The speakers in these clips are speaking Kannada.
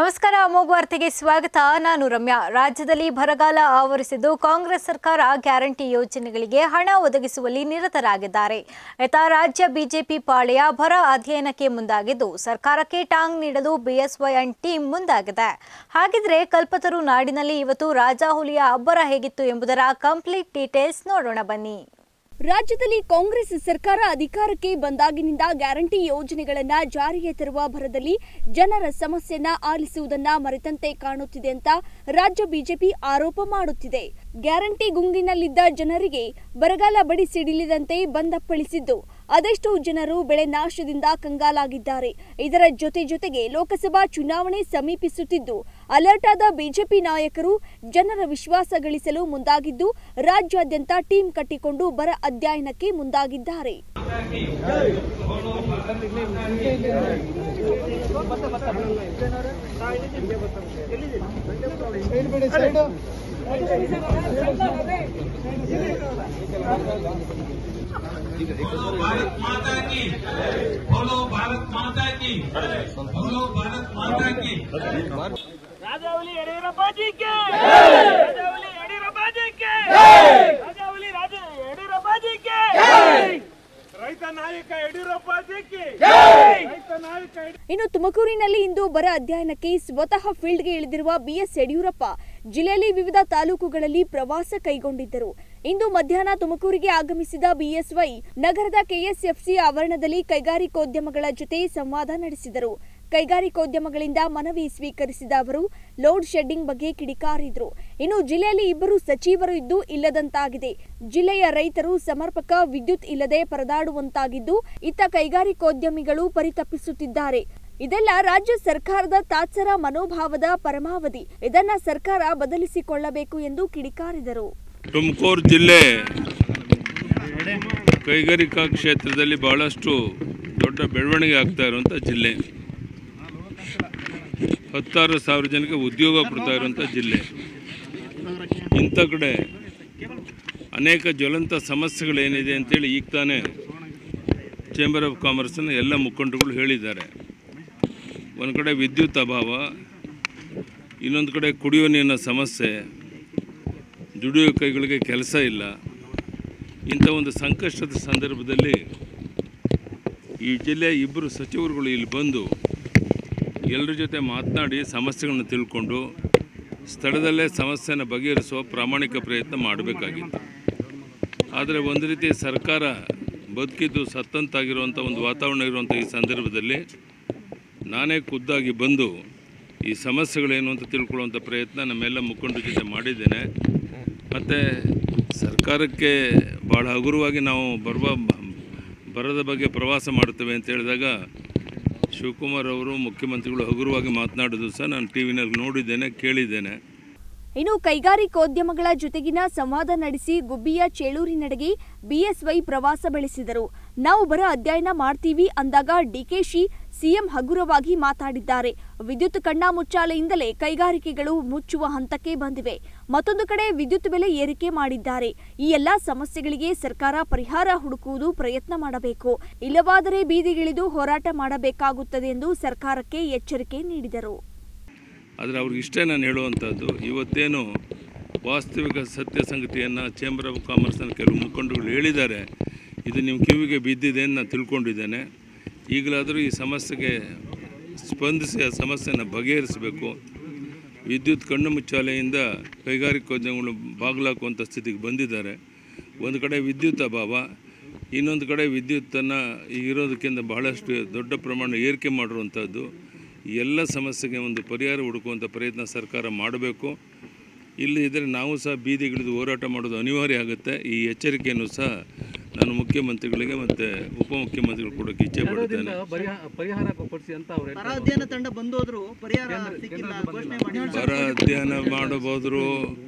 ನಮಸ್ಕಾರ ಅಮೋಘ ವಾರ್ತೆಗೆ ಸ್ವಾಗತ ನಾನು ರಮ್ಯಾ ರಾಜ್ಯದಲ್ಲಿ ಬರಗಾಲ ಆವರಿಸಿದ್ದು ಕಾಂಗ್ರೆಸ್ ಸರ್ಕಾರ ಗ್ಯಾರಂಟಿ ಯೋಜನೆಗಳಿಗೆ ಹಣ ಒದಗಿಸುವಲ್ಲಿ ನಿರತರಾಗಿದ್ದಾರೆ ಯಥಾ ರಾಜ್ಯ ಬಿಜೆಪಿ ಪಾಳೆಯ ಬರ ಅಧ್ಯಯನಕ್ಕೆ ಮುಂದಾಗಿದ್ದು ಸರ್ಕಾರಕ್ಕೆ ಟಾಂಗ್ ನೀಡಲು ಬಿಎಸ್ವೈ ಅಂಡ್ ಟೀಮ್ ಮುಂದಾಗಿದೆ ಹಾಗಿದ್ರೆ ಕಲ್ಪತರು ನಾಡಿನಲ್ಲಿ ಇವತ್ತು ರಾಜಾಹುಲಿಯ ಅಬ್ಬರ ಹೇಗಿತ್ತು ಎಂಬುದರ ಕಂಪ್ಲೀಟ್ ಡೀಟೇಲ್ಸ್ ನೋಡೋಣ ಬನ್ನಿ ರಾಜ್ಯದಲ್ಲಿ ಕಾಂಗ್ರೆಸ್ ಸರ್ಕಾರ ಅಧಿಕಾರಕ್ಕೆ ಬಂದಾಗಿನಿಂದ ಗ್ಯಾರಂಟಿ ಯೋಜನೆಗಳನ್ನ ಜಾರಿಗೆ ತರುವ ಭರದಲ್ಲಿ ಜನರ ಸಮಸ್ಯೆಯನ್ನ ಆಲಿಸುವುದನ್ನ ಮರೆತಂತೆ ಕಾಣುತ್ತಿದೆ ಅಂತ ರಾಜ್ಯ ಬಿಜೆಪಿ ಆರೋಪ ಮಾಡುತ್ತಿದೆ ಗ್ಯಾರಂಟಿ ಗುಂಗಿನಲ್ಲಿದ್ದ ಜನರಿಗೆ ಬರಗಾಲ ಬಡಿ ಸಿಡಿಲಿದಂತೆ ಬಂದಪ್ಪಳಿಸಿದ್ದು ಅದೆಷ್ಟೋ ಜನರು ಬೆಳೆ ನಾಶದಿಂದ ಕಂಗಾಲಾಗಿದ್ದಾರೆ ಇದರ ಜೊತೆ ಜೊತೆಗೆ ಲೋಕಸಭಾ ಚುನಾವಣೆ ಸಮೀಪಿಸುತ್ತಿದ್ದು ಅಲರ್ಟ್ ಆದ ಬಿಜೆಪಿ ನಾಯಕರು ಜನರ ವಿಶ್ವಾಸ ಗಳಿಸಲು ಮುಂದಾಗಿದ್ದು ರಾಜ್ಯಾದ್ಯಂತ ಟೀಮ್ ಕಟ್ಟಿಕೊಂಡು ಬರ ಅಧ್ಯಯನಕ್ಕೆ ಮುಂದಾಗಿದ್ದಾರೆ बोलो भारत माता की बोलो भारत माता की बोलो भारत माता की ರಾಜಾವಲಿ ಯಡಿಯೂರಪ್ಪಾಜಿಗೆ ರಾಜಾವಲಿ ಯಡಿಯೂರಪ್ಪಾಜಿಗೆ ರಾಜಾವಲಿ ರಾಜ ಯಡಿಯೂರಪ್ಪಾಜಿಗೆ ರೈತ ನಾಯಕ ಯಡಿಯೂರಪ್ಪಾಜಿಗೆ ರೈತ ನಾಯಕ ಯಡಿ- ಇನ್ನು ತುಮಕೂರಿನಲ್ಲಿ ಇಂದು ಬರ ಅಧ್ಯಯನಕ್ಕೆ ಸ್ವತಃ ಫೀಲ್ಡ್ಗೆ ಇಳಿದಿರುವ ಬಿಎಸ್ ಯಡಿಯೂರಪ್ಪ ಜಿಲ್ಲೆಯಲ್ಲಿ ವಿವಿಧ ತಾಲೂಕುಗಳಲ್ಲಿ ಪ್ರವಾಸ ಕೈಗೊಂಡಿದ್ದರು ಇಂದು ಮಧ್ಯಾಹ್ನ ತುಮಕೂರಿಗೆ ಆಗಮಿಸಿದ ಬಿಎಸ್ವೈ ನಗರದ ಕೆಎಸ್ಎಫ್ಸಿ ಆವರಣದಲ್ಲಿ ಕೈಗಾರಿಕೋದ್ಯಮಗಳ ಜೊತೆ ಸಂವಾದ ನಡೆಸಿದರು ಕೈಗಾರಿಕೋದ್ಯಮಗಳಿಂದ ಮನವಿ ಸ್ವೀಕರಿಸಿದ ಅವರು ಲೋಡ್ ಶೆಡ್ಡಿಂಗ್ ಬಗ್ಗೆ ಕಿಡಿಕಾರಿದ್ರು ಇನ್ನು ಜಿಲ್ಲೆಯಲ್ಲಿ ಇಬ್ಬರು ಸಚಿವರು ಇದ್ದು ಇಲ್ಲದಂತಾಗಿದೆ ಜಿಲ್ಲೆಯ ರೈತರು ಸಮರ್ಪಕ ವಿದ್ಯುತ್ ಇಲ್ಲದೆ ಪರದಾಡುವಂತಾಗಿದ್ದು ಇತ್ತ ಕೈಗಾರಿಕೋದ್ಯಮಿಗಳು ಪರಿತಪ್ಪಿಸುತ್ತಿದ್ದಾರೆ ಇದೆಲ್ಲ ರಾಜ್ಯ ಸರ್ಕಾರದ ತಾತ್ಸರ ಮನೋಭಾವದ ಪರಮಾವಧಿ ಇದನ್ನ ಸರ್ಕಾರ ಬದಲಿಸಿಕೊಳ್ಳಬೇಕು ಎಂದು ಕಿಡಿಕಾರಿದರು ತುಮಕೂರು ಜಿಲ್ಲೆ ಕೈಗಾರಿಕಾ ಕ್ಷೇತ್ರದಲ್ಲಿ ಬಹಳಷ್ಟು ದೊಡ್ಡ ಬೆಳವಣಿಗೆ ಆಗ್ತಾ ಇರುವಂಥ ಜಿಲ್ಲೆ ಹತ್ತಾರು ಸಾವಿರ ಜನಕ್ಕೆ ಉದ್ಯೋಗ ಕೊಡ್ತಾ ಇರುವಂಥ ಜಿಲ್ಲೆ ಇಂಥ ಕಡೆ ಅನೇಕ ಜ್ವಲಂತ ಸಮಸ್ಯೆಗಳೇನಿದೆ ಅಂತೇಳಿ ಈಗ ತಾನೇ ಚೇಂಬರ್ ಆಫ್ ಕಾಮರ್ಸ್ನ ಎಲ್ಲ ಮುಖಂಡರುಗಳು ಹೇಳಿದ್ದಾರೆ ಒಂದು ಕಡೆ ವಿದ್ಯುತ್ ಅಭಾವ ಇನ್ನೊಂದು ಕಡೆ ಕುಡಿಯುವ ನೀರಿನ ಸಮಸ್ಯೆ ದುಡಿಯೋ ಕೈಗಳಿಗೆ ಕೆಲಸ ಇಲ್ಲ ಇಂಥ ಒಂದು ಸಂಕಷ್ಟದ ಸಂದರ್ಭದಲ್ಲಿ ಈ ಜಿಲ್ಲೆಯ ಇಬ್ಬರು ಸಚಿವರುಗಳು ಇಲ್ಲಿ ಬಂದು ಎಲ್ಲರ ಜೊತೆ ಮಾತನಾಡಿ ಸಮಸ್ಯೆಗಳನ್ನು ತಿಳ್ಕೊಂಡು ಸ್ಥಳದಲ್ಲೇ ಸಮಸ್ಯೆನ ಬಗೆಹರಿಸುವ ಪ್ರಾಮಾಣಿಕ ಪ್ರಯತ್ನ ಮಾಡಬೇಕಾಗಿತ್ತು ಆದರೆ ಒಂದು ರೀತಿ ಸರ್ಕಾರ ಬದುಕಿದ್ದು ಸತ್ತಂತಾಗಿರುವಂಥ ಒಂದು ವಾತಾವರಣ ಇರುವಂಥ ಈ ಸಂದರ್ಭದಲ್ಲಿ ನಾನೇ ಖುದ್ದಾಗಿ ಬಂದು ಈ ಸಮಸ್ಯೆಗಳೇನು ಅಂತ ತಿಳ್ಕೊಳ್ಳುವಂಥ ಪ್ರಯತ್ನ ನಮ್ಮೆಲ್ಲ ಮುಖಂಡರ ಜೊತೆ ಮಾಡಿದ್ದೇನೆ ಮತ್ತು ಸರ್ಕಾರಕ್ಕೆ ಭಾಳ ಹಗುರವಾಗಿ ನಾವು ಬರುವ ಬರದ ಬಗ್ಗೆ ಪ್ರವಾಸ ಮಾಡ್ತೇವೆ ಅಂತ ಹೇಳಿದಾಗ ಶಿವಕುಮಾರ್ ಅವರು ಮುಖ್ಯಮಂತ್ರಿಗಳು ಹಗುರವಾಗಿ ಮಾತನಾಡೋದು ಸಹ ನಾನು ಟಿ ವಿನಲ್ಲಿ ನೋಡಿದ್ದೇನೆ ಕೇಳಿದ್ದೇನೆ ಇನ್ನು ಕೈಗಾರಿಕೋದ್ಯಮಗಳ ಜೊತೆಗಿನ ಸಂವಾದ ನಡೆಸಿ ಗುಬ್ಬಿಯ ಚೇಳೂರಿನೆಡೆಗೆ ಬಿಎಸ್ವೈ ಪ್ರವಾಸ ಬೆಳೆಸಿದರು ನಾವು ಬರ ಅಧ್ಯಯನ ಮಾಡ್ತೀವಿ ಅಂದಾಗ ಡಿಕೆಶಿ ಸಿಎಂ ಹಗುರವಾಗಿ ಮಾತಾಡಿದ್ದಾರೆ ವಿದ್ಯುತ್ ಕಣ್ಣಾ ಮುಚ್ಚಾಲೆಯಿಂದಲೇ ಕೈಗಾರಿಕೆಗಳು ಮುಚ್ಚುವ ಹಂತಕ್ಕೆ ಬಂದಿವೆ ಮತ್ತೊಂದು ಕಡೆ ವಿದ್ಯುತ್ ಬೆಲೆ ಏರಿಕೆ ಮಾಡಿದ್ದಾರೆ ಈ ಎಲ್ಲಾ ಸಮಸ್ಯೆಗಳಿಗೆ ಸರ್ಕಾರ ಪರಿಹಾರ ಹುಡುಕುವುದು ಪ್ರಯತ್ನ ಮಾಡಬೇಕು ಇಲ್ಲವಾದರೆ ಬೀದಿಗಿಳಿದು ಹೋರಾಟ ಮಾಡಬೇಕಾಗುತ್ತದೆ ಎಂದು ಸರ್ಕಾರಕ್ಕೆ ಎಚ್ಚರಿಕೆ ನೀಡಿದರು ಆದರೆ ಅವ್ರಿಗೆ ಇಷ್ಟೇ ನಾನು ಹೇಳುವಂಥದ್ದು ಇವತ್ತೇನು ವಾಸ್ತವಿಕ ಸತ್ಯ ಸಂಗತಿಯನ್ನು ಚೇಂಬರ್ ಆಫ್ ಕಾಮರ್ಸ್ನ ಕೆಲವು ಮುಖಂಡರುಗಳು ಹೇಳಿದ್ದಾರೆ ಇದು ನಿಮ್ಮ ಕಿವಿಗೆ ಬಿದ್ದಿದೆ ಅಂತ ನಾನು ತಿಳ್ಕೊಂಡಿದ್ದೇನೆ ಈಗಲಾದರೂ ಈ ಸಮಸ್ಯೆಗೆ ಸ್ಪಂದಿಸಿ ಆ ಸಮಸ್ಯೆನ ಬಗೆಹರಿಸಬೇಕು ವಿದ್ಯುತ್ ಕಣ್ಣು ಮುಚ್ಚಾಲೆಯಿಂದ ಕೈಗಾರಿಕೋದ್ಯಮಗಳು ಬಾಗಿಲಾಕುವಂಥ ಸ್ಥಿತಿಗೆ ಬಂದಿದ್ದಾರೆ ಒಂದು ಕಡೆ ವಿದ್ಯುತ್ ಅಭಾವ ಇನ್ನೊಂದು ಕಡೆ ವಿದ್ಯುತ್ತನ್ನು ಇರೋದಕ್ಕಿಂತ ಬಹಳಷ್ಟು ದೊಡ್ಡ ಪ್ರಮಾಣ ಏರಿಕೆ ಮಾಡಿರುವಂಥದ್ದು ಈ ಎಲ್ಲ ಸಮಸ್ಯೆಗೆ ಒಂದು ಪರಿಹಾರ ಹುಡುಕುವಂಥ ಪ್ರಯತ್ನ ಸರ್ಕಾರ ಮಾಡಬೇಕು ಇಲ್ಲಿ ಇದ್ದರೆ ನಾವು ಸಹ ಬೀದಿಗಿಳಿದು ಹೋರಾಟ ಮಾಡೋದು ಅನಿವಾರ್ಯ ಆಗುತ್ತೆ ಈ ಎಚ್ಚರಿಕೆಯನ್ನು ಸಹ ನಾನು ಮುಖ್ಯಮಂತ್ರಿಗಳಿಗೆ ಮತ್ತು ಉಪಮುಖ್ಯಮಂತ್ರಿಗಳು ಕೊಡೋಕ್ಕೆ ಇಚ್ಛೆ ಪಡ್ತೇನೆ ಪರಿಹಾರ ಪರಿಹಾರ ಕೊಡಿಸಿ ಅಂತ ಅವ್ರು ಬರ ಅಧ್ಯಯನ ತಂಡ ಬಂದೋದ್ರು ಪರಿಹಾರ ಸಿಕ್ಕಿಲ್ಲ ಘೋಷಣೆ ಮಾಡಿಲ್ಲ ಬರ ಅಧ್ಯಯನ ಮಾಡಬೋದ್ರು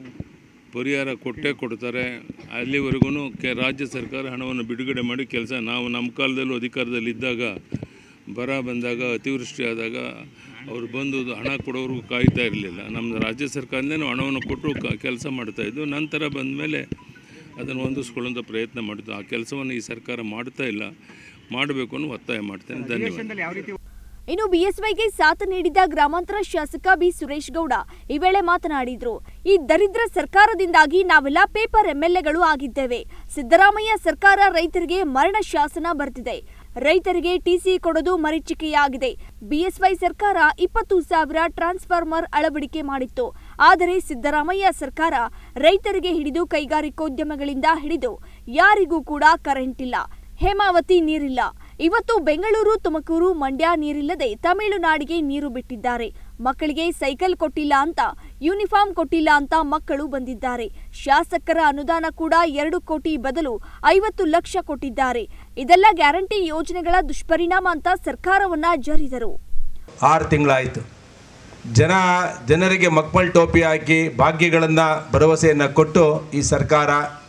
ಪರಿಹಾರ ಕೊಟ್ಟೇ ಕೊಡ್ತಾರೆ ಅಲ್ಲಿವರೆಗೂ ಕೆ ರಾಜ್ಯ ಸರ್ಕಾರ ಹಣವನ್ನು ಬಿಡುಗಡೆ ಮಾಡಿ ಕೆಲಸ ನಾವು ನಮ್ಮ ಕಾಲದಲ್ಲೂ ಅಧಿಕಾರದಲ್ಲಿ ಇದ್ದಾಗ ಬರ ಬಂದಾಗ ಅತಿವೃಷ್ಟಿ ಆದಾಗ ಅವರು ಬಂದು ಹಣ ಕೊಡೋರು ಕಾಯ್ತಾ ಇರಲಿಲ್ಲ ನಮ್ಮ ರಾಜ್ಯ ಸರ್ಕಾರದಿಂದ ಹಣವನ್ನು ಕೊಟ್ಟು ಕ ಕೆಲಸ ಮಾಡ್ತಾಯಿದ್ದು ನಂತರ ಬಂದ ಮೇಲೆ ಅದನ್ನು ಹೊಂದಿಸ್ಕೊಳ್ಳುವಂಥ ಪ್ರಯತ್ನ ಮಾಡಿದ್ದು ಆ ಕೆಲಸವನ್ನು ಈ ಸರ್ಕಾರ ಮಾಡ್ತಾ ಇಲ್ಲ ಮಾಡಬೇಕು ಅನ್ನೋ ಒತ್ತಾಯ ಮಾಡ್ತೇನೆ ಧನ್ಯವಾದ ಇನ್ನು ಬಿಎಸ್ವೈಗೆ ಸಾಥ್ ನೀಡಿದ ಗ್ರಾಮಾಂತರ ಶಾಸಕ ಬಿ ಸುರೇಶ್ ಗೌಡ ಈ ವೇಳೆ ಮಾತನಾಡಿದ್ರು ಈ ದರಿದ್ರ ಸರ್ಕಾರದಿಂದಾಗಿ ನಾವೆಲ್ಲ ಪೇಪರ್ ಎಂಎಲ್ಎಗಳು ಆಗಿದ್ದೇವೆ ಸಿದ್ದರಾಮಯ್ಯ ಸರ್ಕಾರ ರೈತರಿಗೆ ಮರಣ ಶಾಸನ ಬರೆದಿದೆ ರೈತರಿಗೆ ಟಿಸಿ ಕೊಡೋದು ಮರೀಚಿಕೆಯಾಗಿದೆ ಬಿಎಸ್ವೈ ಸರ್ಕಾರ ಇಪ್ಪತ್ತು ಸಾವಿರ ಟ್ರಾನ್ಸ್ಫಾರ್ಮರ್ ಅಳವಡಿಕೆ ಮಾಡಿತ್ತು ಆದರೆ ಸಿದ್ದರಾಮಯ್ಯ ಸರ್ಕಾರ ರೈತರಿಗೆ ಹಿಡಿದು ಕೈಗಾರಿಕೋದ್ಯಮಗಳಿಂದ ಹಿಡಿದು ಯಾರಿಗೂ ಕೂಡ ಕರೆಂಟ್ ಇಲ್ಲ ಹೇಮಾವತಿ ನೀರಿಲ್ಲ ಇವತ್ತು ಬೆಂಗಳೂರು ತುಮಕೂರು ಮಂಡ್ಯ ನೀರಿಲ್ಲದೆ ತಮಿಳುನಾಡಿಗೆ ನೀರು ಬಿಟ್ಟಿದ್ದಾರೆ ಮಕ್ಕಳಿಗೆ ಸೈಕಲ್ ಕೊಟ್ಟಿಲ್ಲ ಅಂತ ಯೂನಿಫಾರ್ಮ್ ಕೊಟ್ಟಿಲ್ಲ ಅಂತ ಮಕ್ಕಳು ಬಂದಿದ್ದಾರೆ ಶಾಸಕರ ಅನುದಾನ ಕೂಡ ಎರಡು ಕೋಟಿ ಬದಲು ಐವತ್ತು ಲಕ್ಷ ಕೊಟ್ಟಿದ್ದಾರೆ ಇದೆಲ್ಲ ಗ್ಯಾರಂಟಿ ಯೋಜನೆಗಳ ದುಷ್ಪರಿಣಾಮ ಅಂತ ಸರ್ಕಾರವನ್ನ ಜರಿದರು ಆರು ತಿಂಗಳಾಯಿತು ಜನ ಜನರಿಗೆ ಮಕ್ಕಳ ಟೋಪಿ ಹಾಕಿ ಭಾಗ್ಯಗಳನ್ನು ಭರವಸೆಯನ್ನು ಕೊಟ್ಟು ಈ ಸರ್ಕಾರ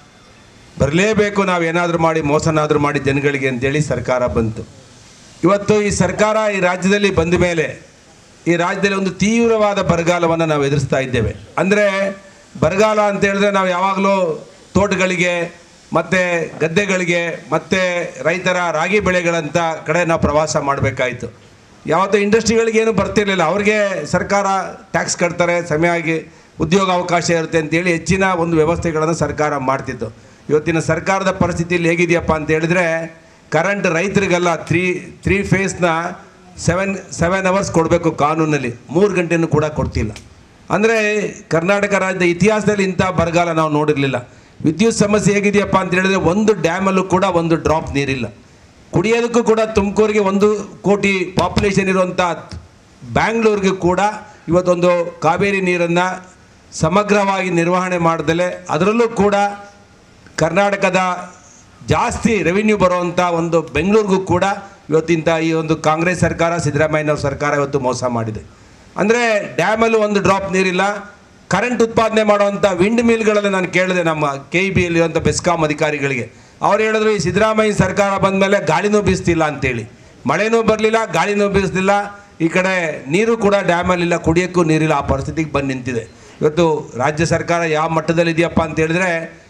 ಬರಲೇಬೇಕು ನಾವು ಏನಾದರೂ ಮಾಡಿ ಮೋಸನಾದರೂ ಮಾಡಿ ಜನಗಳಿಗೆ ಅಂತೇಳಿ ಸರ್ಕಾರ ಬಂತು ಇವತ್ತು ಈ ಸರ್ಕಾರ ಈ ರಾಜ್ಯದಲ್ಲಿ ಬಂದ ಮೇಲೆ ಈ ರಾಜ್ಯದಲ್ಲಿ ಒಂದು ತೀವ್ರವಾದ ಬರಗಾಲವನ್ನು ನಾವು ಎದುರಿಸ್ತಾ ಇದ್ದೇವೆ ಅಂದರೆ ಬರಗಾಲ ಅಂತ ಹೇಳಿದ್ರೆ ನಾವು ಯಾವಾಗಲೂ ತೋಟಗಳಿಗೆ ಮತ್ತು ಗದ್ದೆಗಳಿಗೆ ಮತ್ತು ರೈತರ ರಾಗಿ ಬೆಳೆಗಳಂತ ಕಡೆ ನಾವು ಪ್ರವಾಸ ಮಾಡಬೇಕಾಯಿತು ಯಾವತ್ತೂ ಇಂಡಸ್ಟ್ರಿಗಳಿಗೆ ಏನು ಬರ್ತಿರ್ಲಿಲ್ಲ ಅವ್ರಿಗೆ ಸರ್ಕಾರ ಟ್ಯಾಕ್ಸ್ ಕಟ್ತಾರೆ ಸಮಯವಾಗಿ ಉದ್ಯೋಗ ಅವಕಾಶ ಇರುತ್ತೆ ಅಂತೇಳಿ ಹೆಚ್ಚಿನ ಒಂದು ವ್ಯವಸ್ಥೆಗಳನ್ನು ಸರ್ಕಾರ ಮಾಡ್ತಿತ್ತು ಇವತ್ತಿನ ಸರ್ಕಾರದ ಪರಿಸ್ಥಿತಿಯಲ್ಲಿ ಹೇಗಿದೆಯಪ್ಪ ಅಂತ ಹೇಳಿದ್ರೆ ಕರೆಂಟ್ ರೈತರಿಗೆಲ್ಲ ತ್ರೀ ತ್ರೀ ಫೇಸ್ನ ಸೆವೆನ್ ಸೆವೆನ್ ಅವರ್ಸ್ ಕೊಡಬೇಕು ಕಾನೂನಲ್ಲಿ ಮೂರು ಗಂಟೆನೂ ಕೂಡ ಕೊಡ್ತಿಲ್ಲ ಅಂದರೆ ಕರ್ನಾಟಕ ರಾಜ್ಯದ ಇತಿಹಾಸದಲ್ಲಿ ಇಂಥ ಬರಗಾಲ ನಾವು ನೋಡಿರಲಿಲ್ಲ ವಿದ್ಯುತ್ ಸಮಸ್ಯೆ ಹೇಗಿದೆಯಪ್ಪ ಅಂತ ಹೇಳಿದ್ರೆ ಒಂದು ಡ್ಯಾಮಲ್ಲೂ ಕೂಡ ಒಂದು ಡ್ರಾಪ್ ನೀರಿಲ್ಲ ಕುಡಿಯೋದಕ್ಕೂ ಕೂಡ ತುಮಕೂರಿಗೆ ಒಂದು ಕೋಟಿ ಪಾಪ್ಯುಲೇಷನ್ ಇರುವಂಥ ಬ್ಯಾಂಗ್ಳೂರಿಗೆ ಕೂಡ ಇವತ್ತೊಂದು ಕಾವೇರಿ ನೀರನ್ನು ಸಮಗ್ರವಾಗಿ ನಿರ್ವಹಣೆ ಮಾಡ್ದಲೆ ಅದರಲ್ಲೂ ಕೂಡ ಕರ್ನಾಟಕದ ಜಾಸ್ತಿ ರೆವಿನ್ಯೂ ಬರುವಂಥ ಒಂದು ಬೆಂಗಳೂರಿಗೂ ಕೂಡ ಇವತ್ತಿಂತ ಈ ಒಂದು ಕಾಂಗ್ರೆಸ್ ಸರ್ಕಾರ ಸಿದ್ದರಾಮಯ್ಯನವ್ರ ಸರ್ಕಾರ ಇವತ್ತು ಮೋಸ ಮಾಡಿದೆ ಅಂದರೆ ಡ್ಯಾಮಲ್ಲೂ ಒಂದು ಡ್ರಾಪ್ ನೀರಿಲ್ಲ ಕರೆಂಟ್ ಉತ್ಪಾದನೆ ಮಾಡುವಂಥ ವಿಂಡ್ ಮಿಲ್ಗಳಲ್ಲಿ ನಾನು ಕೇಳಿದೆ ನಮ್ಮ ಕೆ ಇ ಬಿಯಲ್ಲಿರುವಂಥ ಬೆಸ್ಕಾಂ ಅಧಿಕಾರಿಗಳಿಗೆ ಅವ್ರು ಹೇಳಿದ್ರು ಈ ಸಿದ್ದರಾಮಯ್ಯ ಸರ್ಕಾರ ಬಂದ ಮೇಲೆ ಗಾಳಿನೂ ಬೀಸ್ತಿಲ್ಲ ಅಂತೇಳಿ ಮಳೆನೂ ಬರಲಿಲ್ಲ ಗಾಳಿನೂ ಬೀಸ್ತಿಲ್ಲ ಈ ಕಡೆ ನೀರು ಕೂಡ ಡ್ಯಾಮಲ್ಲಿಲ್ಲ ಕುಡಿಯೋಕ್ಕೂ ನೀರಿಲ್ಲ ಆ ಪರಿಸ್ಥಿತಿಗೆ ಬಂದು ನಿಂತಿದೆ ಇವತ್ತು ರಾಜ್ಯ ಸರ್ಕಾರ ಯಾವ ಮಟ್ಟದಲ್ಲಿ ಇದೆಯಪ್ಪ ಅಂತ ಹೇಳಿದ್ರೆ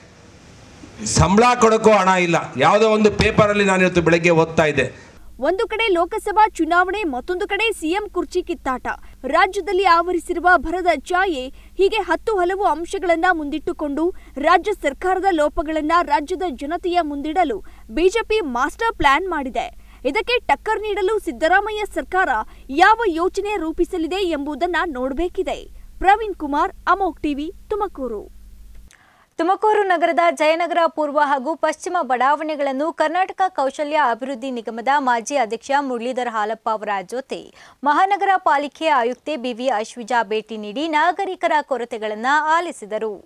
ಸಂಬಳ ಕೊಡೋಕ್ಕೂ ಹಣ ಇಲ್ಲ ಯಾವುದೋ ಒಂದು ಪೇಪರಲ್ಲಿ ನಾನು ಇವತ್ತು ಬೆಳಗ್ಗೆ ಓದ್ತಾ ಇದ್ದೆ ಒಂದು ಕಡೆ ಲೋಕಸಭಾ ಚುನಾವಣೆ ಮತ್ತೊಂದು ಕಡೆ ಸಿಎಂ ಕುರ್ಚಿ ಕಿತ್ತಾಟ ರಾಜ್ಯದಲ್ಲಿ ಆವರಿಸಿರುವ ಭರದ ಛಾಯೆ ಹೀಗೆ ಹತ್ತು ಹಲವು ಅಂಶಗಳನ್ನ ಮುಂದಿಟ್ಟುಕೊಂಡು ರಾಜ್ಯ ಸರ್ಕಾರದ ಲೋಪಗಳನ್ನ ರಾಜ್ಯದ ಜನತೆಯ ಮುಂದಿಡಲು ಬಿಜೆಪಿ ಮಾಸ್ಟರ್ ಪ್ಲಾನ್ ಮಾಡಿದೆ ಇದಕ್ಕೆ ಟಕ್ಕರ್ ನೀಡಲು ಸಿದ್ದರಾಮಯ್ಯ ಸರ್ಕಾರ ಯಾವ ಯೋಜನೆ ರೂಪಿಸಲಿದೆ ಎಂಬುದನ್ನ ನೋಡಬೇಕಿದೆ ಪ್ರವೀಣ್ ಕುಮಾರ್ ಅಮೋಕ್ ಟಿವಿ ತುಮಕೂರು ತುಮಕೂರು ನಗರದ ಜಯನಗರ ಪೂರ್ವ ಹಾಗೂ ಪಶ್ಚಿಮ ಬಡಾವಣೆಗಳನ್ನು ಕರ್ನಾಟಕ ಕೌಶಲ್ಯ ಅಭಿವೃದ್ಧಿ ನಿಗಮದ ಮಾಜಿ ಅಧ್ಯಕ್ಷ ಮುರಳೀಧರ್ ಹಾಲಪ್ಪ ಅವರ ಜೊತೆ ಮಹಾನಗರ ಪಾಲಿಕೆ ಆಯುಕ್ತೆ ಬಿವಿ ಅಶ್ವಿಜಾ ಭೇಟಿ ನೀಡಿ ನಾಗರಿಕರ ಕೊರತೆಗಳನ್ನು ಆಲಿಸಿದರು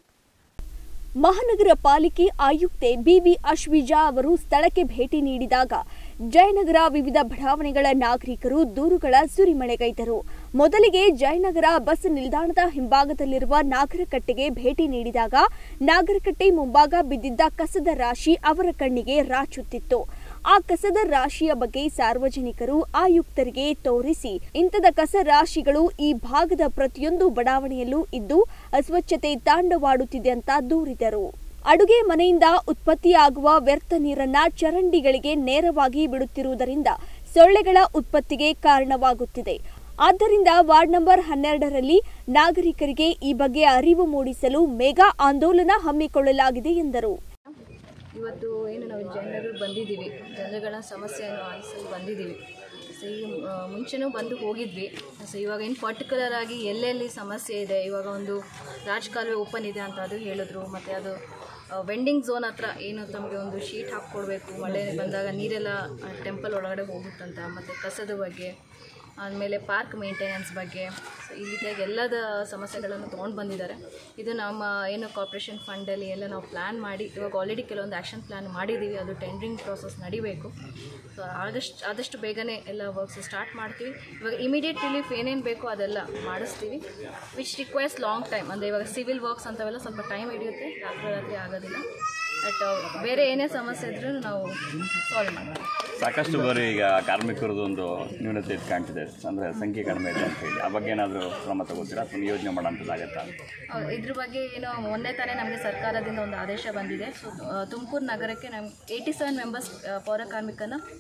ಮಹಾನಗರ ಪಾಲಿಕೆ ಆಯುಕ್ತೆ ಬಿವಿ ಅಶ್ವಿಜಾ ಅವರು ಸ್ಥಳಕ್ಕೆ ಭೇಟಿ ನೀಡಿದಾಗ ಜಯನಗರ ವಿವಿಧ ಬಡಾವಣೆಗಳ ನಾಗರಿಕರು ದೂರುಗಳ ಸುರಿಮಳೆಗೈದರು ಮೊದಲಿಗೆ ಜಯನಗರ ಬಸ್ ನಿಲ್ದಾಣದ ಹಿಂಭಾಗದಲ್ಲಿರುವ ನಾಗರಕಟ್ಟೆಗೆ ಭೇಟಿ ನೀಡಿದಾಗ ನಾಗರಕಟ್ಟೆ ಮುಂಭಾಗ ಬಿದ್ದಿದ್ದ ಕಸದ ರಾಶಿ ಅವರ ಕಣ್ಣಿಗೆ ರಾಚುತ್ತಿತ್ತು ಆ ಕಸದ ರಾಶಿಯ ಬಗ್ಗೆ ಸಾರ್ವಜನಿಕರು ಆಯುಕ್ತರಿಗೆ ತೋರಿಸಿ ಇಂಥದ ಕಸ ರಾಶಿಗಳು ಈ ಭಾಗದ ಪ್ರತಿಯೊಂದು ಬಡಾವಣೆಯಲ್ಲೂ ಇದ್ದು ಅಸ್ವಚ್ಛತೆ ತಾಂಡವಾಡುತ್ತಿದೆ ಅಂತ ದೂರಿದರು ಅಡುಗೆ ಮನೆಯಿಂದ ಉತ್ಪತ್ತಿಯಾಗುವ ವ್ಯರ್ಥ ನೀರನ್ನ ಚರಂಡಿಗಳಿಗೆ ನೇರವಾಗಿ ಬಿಡುತ್ತಿರುವುದರಿಂದ ಸೊಳ್ಳೆಗಳ ಉತ್ಪತ್ತಿಗೆ ಕಾರಣವಾಗುತ್ತಿದೆ ಆದ್ದರಿಂದ ವಾರ್ಡ್ ನಂಬರ್ ಹನ್ನೆರಡರಲ್ಲಿ ನಾಗರಿಕರಿಗೆ ಈ ಬಗ್ಗೆ ಅರಿವು ಮೂಡಿಸಲು ಮೆಗಾ ಆಂದೋಲನ ಹಮ್ಮಿಕೊಳ್ಳಲಾಗಿದೆ ಎಂದರು ಇವತ್ತು ಏನು ನಾವು ಜನರು ಬಂದಿದ್ದೀವಿ ಜನಗಳ ಸಮಸ್ಯೆಯನ್ನು ಆಲಿಸಲು ಬಂದಿದ್ದೀವಿ ಸೊ ಈ ಆ, ಮುಂಚೆನೂ ಬಂದು ಹೋಗಿದ್ವಿ ಸೊ ಇವಾಗ ಏನು ಪರ್ಟಿಕ್ಯುಲರ್ ಆಗಿ ಎಲ್ಲೆಲ್ಲಿ ಸಮಸ್ಯೆ ಇದೆ ಇವಾಗ ಒಂದು ರಾಜಕಾಲುವೆ ಓಪನ್ ಇದೆ ಅಂತ ಅದು ಹೇಳಿದ್ರು ಮತ್ತು ಅದು ವೆಂಡಿಂಗ್ ಝೋನ್ ಹತ್ರ ಏನು ತಮಗೆ ಒಂದು ಶೀಟ್ ಹಾಕ್ಕೊಡ್ಬೇಕು ಮಳೆ ಬಂದಾಗ ನೀರೆಲ್ಲ ಟೆಂಪಲ್ ಒಳಗಡೆ ಹೋಗುತ್ತಂತ ಮತ್ತು ಕಸದ ಬಗ್ಗೆ ಆದಮೇಲೆ ಪಾರ್ಕ್ ಮೇಂಟೆನೆನ್ಸ್ ಬಗ್ಗೆ ಸೊ ಈ ರೀತಿಯಾಗಿ ಎಲ್ಲದ ಸಮಸ್ಯೆಗಳನ್ನು ತೊಗೊಂಡು ಬಂದಿದ್ದಾರೆ ಇದು ನಮ್ಮ ಏನು ಕಾರ್ಪೊರೇಷನ್ ಫಂಡಲ್ಲಿ ಎಲ್ಲ ನಾವು ಪ್ಲ್ಯಾನ್ ಮಾಡಿ ಇವಾಗ ಆಲ್ರೆಡಿ ಕೆಲವೊಂದು ಆ್ಯಕ್ಷನ್ ಪ್ಲ್ಯಾನ್ ಮಾಡಿದ್ದೀವಿ ಅದು ಟೆಂಡ್ರಿಂಗ್ ಪ್ರಾಸೆಸ್ ನಡಿಬೇಕು ಸೊ ಆದಷ್ಟು ಆದಷ್ಟು ಬೇಗನೆ ಎಲ್ಲ ವರ್ಕ್ಸ್ ಸ್ಟಾರ್ಟ್ ಮಾಡ್ತೀವಿ ಇವಾಗ ಇಮಿಡಿಯೇಟ್ ರಿಲೀಫ್ ಏನೇನು ಬೇಕೋ ಅದೆಲ್ಲ ಮಾಡಿಸ್ತೀವಿ ವಿಚ್ ರಿಕ್ವೈರ್ಸ್ ಲಾಂಗ್ ಟೈಮ್ ಅಂದರೆ ಇವಾಗ ಸಿವಿಲ್ ವರ್ಕ್ಸ್ ಅಂತವೆಲ್ಲ ಸ್ವಲ್ಪ ಟೈಮ್ ಹಿಡಿಯುತ್ತೆ ರಾತ್ರಿ ರಾತ್ರಿ ಆಗೋದಿಲ್ಲ ಬಟ್ ಬೇರೆ ಏನೇ ಸಮಸ್ಯೆ ಇದ್ರೂ ನಾವು ಸಾಲ್ವ್ ಮಾಡ್ತೀವಿ ಸಾಕಷ್ಟು ಬಾರಿ ಈಗ ಕಾರ್ಮಿಕರದ್ದು ಒಂದು ನ್ಯೂನತೆ ಇದು ಕಾಣ್ತಿದೆ ಅಂದರೆ ಸಂಖ್ಯೆ ಕಡಿಮೆ ಇದೆ ಅಂತ ಹೇಳಿ ಆ ಬಗ್ಗೆ ಏನಾದರೂ ಕ್ರಮ ತಗೋತೀರಾ ಅಥವಾ ಯೋಜನೆ ಮಾಡೋಂಥದ್ದಾಗತ್ತಾ ಹೌದು, ಇದ್ರ ಬಗ್ಗೆ ಏನು ಮೊನ್ನೆ ತಾನೇ ನಮಗೆ ಸರ್ಕಾರದಿಂದ ಒಂದು ಆದೇಶ ಬಂದಿದೆ ಸೊ ತುಮಕೂರು ನಗರಕ್ಕೆ ನಮ್ಗೆ ಏಯ್ಟಿ ಸೆವೆನ್ ಮೆಂಬರ್ಸ್ ಪೌರ ಕಾರ್ಮಿಕನ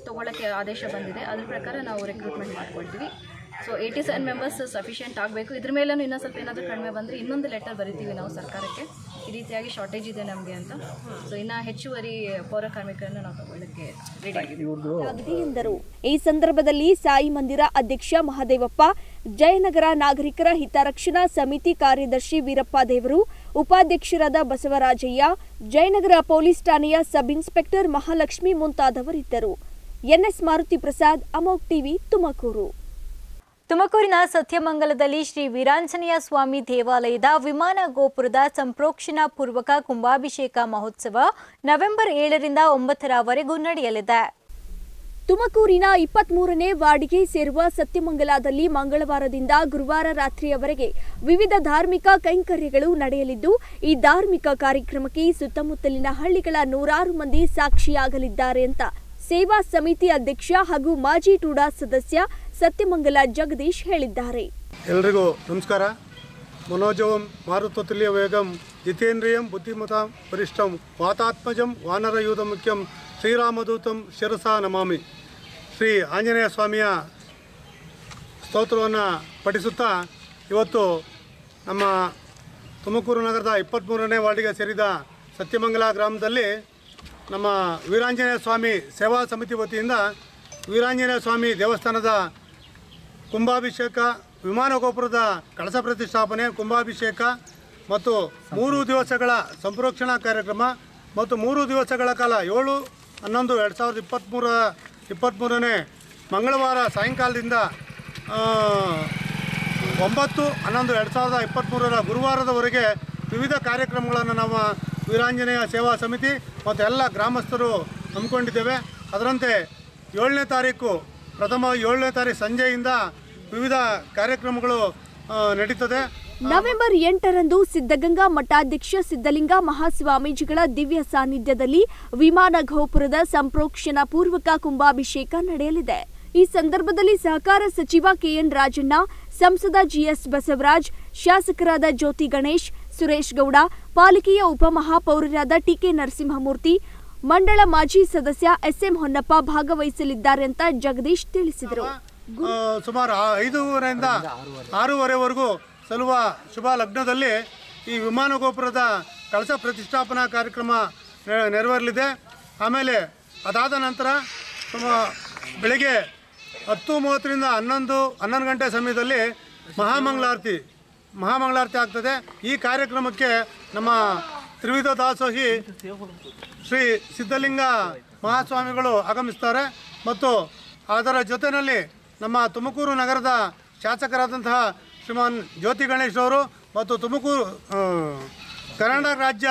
ತೊಗೊಳ್ಳೋಕ್ಕೆ ಆದೇಶ ಬಂದಿದೆ ಅದ್ರ ಪ್ರಕಾರ ನಾವು ರಿಕ್ರೂಟ್ಮೆಂಟ್ ಮಾಡ್ಕೊಳ್ತೀವಿ so eighty seven members sufficient ಆಗಬೇಕು ಇದ್ರ ಮೇಲೂ ಇನ್ನೂ ಸ್ವಲ್ಪ ಏನಾದರೂ ಕಡಿಮೆ ಬಂದರೆ ಇನ್ನೊಂದು ಲೆಟರ್ ಬರಿತೀವಿ ನಾವು ಸರ್ಕಾರಕ್ಕೆ ಈ ರೀತಿಯಾಗಿ ಶಾರ್ಟೇಜ್ ಇದೆ ನಮಗೆ ಅಂತ ಸೊ ಇನ್ನು ಹೆಚ್ಚುವರಿ ಪೌರ ಕಾರ್ಮಿಕರನ್ನು ನಾವು ತಗೊಳ್ಳೋಕ್ಕೆ ರೆಡಿ ಆಗಿದ್ದೀವಿ ಆಗಿದೆ ಎಂದರು ಈ ಸಂದರ್ಭದಲ್ಲಿ ಸಾಯಿ ಮಂದಿರ ಅಧ್ಯಕ್ಷ ಮಹದೇವಪ್ಪ ಜಯನಗರ ನಾಗರಿಕರ ಹಿತರಕ್ಷಣಾ ಸಮಿತಿ ಕಾರ್ಯದರ್ಶಿ ವೀರಪ್ಪ ದೇವರು ಉಪಾಧ್ಯಕ್ಷರಾದ ಬಸವರಾಜಯ್ಯ ಜಯನಗರ ಪೊಲೀಸ್ ಠಾಣೆಯ ಸಬ್ ಇನ್ಸ್ಪೆಕ್ಟರ್ ಮಹಾಲಕ್ಷ್ಮಿ ಮುಂತಾದವರಿದ್ದರು ಎನ್ಎಸ್ ಮಾರುತಿ ಪ್ರಸಾದ್ ಅಮೋಕ್ ಟಿವಿ ತುಮಕೂರು ತುಮಕೂರಿನ ಸತ್ಯಮಂಗಲದಲ್ಲಿ ಶ್ರೀ ವೀರಾಂಜನೇಯ ಸ್ವಾಮಿ ದೇವಾಲಯದ ವಿಮಾನ ಗೋಪುರದ ಸಂಪ್ರೋಕ್ಷಣಾ ಪೂರ್ವಕ ಕುಂಭಾಭಿಷೇಕ ಮಹೋತ್ಸವ ನವೆಂಬರ್ ಏಳರಿಂದ ಒಂಬತ್ತರವರೆಗೂ ನಡೆಯಲಿದೆ ತುಮಕೂರಿನ ಇಪ್ಪತ್ಮೂರನೇ ವಾರ್ಡ್ಗೆ ಸೇರುವ ಸತ್ಯಮಂಗಲದಲ್ಲಿ ಮಂಗಳವಾರದಿಂದ ಗುರುವಾರ ರಾತ್ರಿಯವರೆಗೆ ವಿವಿಧ ಧಾರ್ಮಿಕ ಕೈಂಕರ್ಯಗಳು ನಡೆಯಲಿದ್ದು ಈ ಧಾರ್ಮಿಕ ಕಾರ್ಯಕ್ರಮಕ್ಕೆ ಸುತ್ತಮುತ್ತಲಿನ ಹಳ್ಳಿಗಳ ನೂರಾರು ಮಂದಿ ಸಾಕ್ಷಿಯಾಗಲಿದ್ದಾರೆ ಅಂತ ಸೇವಾ ಸಮಿತಿ ಅಧ್ಯಕ್ಷ ಹಾಗೂ ಮಾಜಿ ಟೂಡಾ ಸದಸ್ಯ ಸತ್ಯಮಂಗಲ ಜಗದೀಶ್ ಹೇಳಿದ್ದಾರೆ ಎಲ್ರಿಗೂ ನಮಸ್ಕಾರ ಮನೋಜವಂ ಮಾರುತತುಲ್ಯ ವೇಗಂ ಜಿತೇಂದ್ರಿಯಂ ಬುದ್ಧಿಮತಾಂ ವರಿಷ್ಠಂ ವಾತಾತ್ಮಜಂ ವಾನರಯೂಧ ಮುಖ್ಯಂ ಶ್ರೀರಾಮದೂತಂ ಶಿರಸಾ ನಮಾಮಿ ಶ್ರೀ ಆಂಜನೇಯ ಸ್ವಾಮಿಯ ಸ್ತೋತ್ರವನ್ನು ಪಠಿಸುತ್ತಾ ಇವತ್ತು ನಮ್ಮ ತುಮಕೂರು ನಗರದ ಇಪ್ಪತ್ತ್ಮೂರನೇ ವಾರ್ಡಿಗೆ ಸೇರಿದ ಸತ್ಯಮಂಗಲ ಗ್ರಾಮದಲ್ಲಿ ನಮ್ಮ ವೀರಾಂಜನೇಯ ಸ್ವಾಮಿ ಸೇವಾ ಸಮಿತಿ ವತಿಯಿಂದ ವೀರಾಂಜನೇಯ ಸ್ವಾಮಿ ದೇವಸ್ಥಾನದ ಕುಂಭಾಭಿಷೇಕ ವಿಮಾನ ಗೋಪುರದ ಕಳಸ ಪ್ರತಿಷ್ಠಾಪನೆ ಕುಂಭಾಭಿಷೇಕ ಮತ್ತು ಮೂರು ದಿವಸಗಳ ಸಂಪ್ರೋಕ್ಷಣಾ ಕಾರ್ಯಕ್ರಮ ಮತ್ತು ಮೂರು ದಿವಸಗಳ ಕಾಲ ಏಳು ಹನ್ನೊಂದು ಎರಡು ಸಾವಿರದ ಇಪ್ಪತ್ತ್ಮೂರ ಇಪ್ಪತ್ತ್ಮೂರನೇ ಮಂಗಳವಾರ ಸಾಯಂಕಾಲದಿಂದ ಆ, ಒಂಬತ್ತು ಹನ್ನೊಂದು ಎರಡು ಸಾವಿರದ ಇಪ್ಪತ್ತ್ಮೂರರ ಗುರುವಾರದವರೆಗೆ ವಿವಿಧ ಕಾರ್ಯಕ್ರಮಗಳನ್ನು ನಮ್ಮ ವೀರಾಂಜನೇಯ ಸೇವಾ ಸಮಿತಿ ಮತ್ತು ಎಲ್ಲ ಗ್ರಾಮಸ್ಥರು ಹಮ್ಮಿಕೊಂಡಿದ್ದೇವೆ ಅದರಂತೆ ಏಳನೇ ತಾರೀಕು ಪ್ರಥಮ ಏಳನೇ ತಾರೀಕು ಸಂಜೆಯಿಂದ ವಿವಿಧ ಕಾರ್ಯಕ್ರಮಗಳು ಆ, ನಡೀತದೆ ನವೆಂಬರ್ ಎಂಟರಂದು ಸಿದ್ಧಗಂಗಾ ಮಠಾಧ್ಯಕ್ಷ ಸಿದ್ಧಲಿಂಗ ಮಹಾಸ್ವಾಮೀಜಿಗಳ ದಿವ್ಯ ಸಾನ್ನಿಧ್ಯದಲ್ಲಿ ವಿಮಾನ ಗೋಪುರದ ಸಂಪ್ರೋಕ್ಷಣಾ ಪೂರ್ವಕ ಕುಂಭಾಭಿಷೇಕ ನಡೆಯಲಿದೆ ಈ ಸಂದರ್ಭದಲ್ಲಿ ಸಹಕಾರ ಸಚಿವ ಕೆಎನ್ ರಾಜಣ್ಣ ಸಂಸದ ಜಿಎಸ್ ಬಸವರಾಜ್ ಶಾಸಕರಾದ ಜ್ಯೋತಿ ಗಣೇಶ್ ಸುರೇಶ್ ಗೌಡ ಪಾಲಿಕೆಯ ಉಪಮಹಾಪೌರರಾದ ಟಿಕೆ ನರಸಿಂಹಮೂರ್ತಿ ಮಂಡಳ ಮಾಜಿ ಸದಸ್ಯ ಎಸ್ಎಂ ಹೊನ್ನಪ್ಪ ಭಾಗವಹಿಸಲಿದ್ದಾರೆ ಅಂತ ಜಗದೀಶ್ ತಿಳಿಸಿದರು ಆ, ಸುಮಾರು ಆ- ಐದೂವರೆಯಿಂದ ಆರೂವರೆವರೆಗೂ ಸಲ್ಲುವ ಶುಭ ಲಗ್ನದಲ್ಲಿ ಈ ವಿಮಾನ ಗೋಪುರದ ಕಳಸ ಪ್ರತಿಷ್ಠಾಪನಾ ಕಾರ್ಯಕ್ರಮ ನೆ- ನೆರವೇರಲಿದೆ ಆಮೇಲೆ ಅದಾದ ನಂತರ ಸುಮ ಬೆಳಿಗ್ಗೆ ಹತ್ತು ಮೂವತ್ತರಿಂದ ಹನ್ನೊಂದು ಹನ್ನೊಂದು ಗಂಟೆ ಸಮಯದಲ್ಲಿ ಮಹಾಮಂಗಳಾರತಿ ಮಹಾಮಂಗಳಾರತಿ ಆಗ್ತದೆ ಈ ಕಾರ್ಯಕ್ರಮಕ್ಕೆ ನಮ್ಮ ತ್ರಿವಿಧ ದಾಸೋಹಿ ಶ್ರೀ ಸಿದ್ಧಲಿಂಗ ಮಹಾಸ್ವಾಮಿಗಳು ಆಗಮಿಸ್ತಾರೆ ಮತ್ತು ಅದರ ಜೊತೆಯಲ್ಲಿ ನಮ್ಮ ತುಮಕೂರು ನಗರದ ಶಾಸಕರಾದಂತಹ ಶ್ರೀಮಾನ್ ಜ್ಯೋತಿ ಗಣೇಶ್ ಅವರು ಮತ್ತು ತುಮಕೂರು ಆ, ಕರ್ನಾಟಕ ರಾಜ್ಯ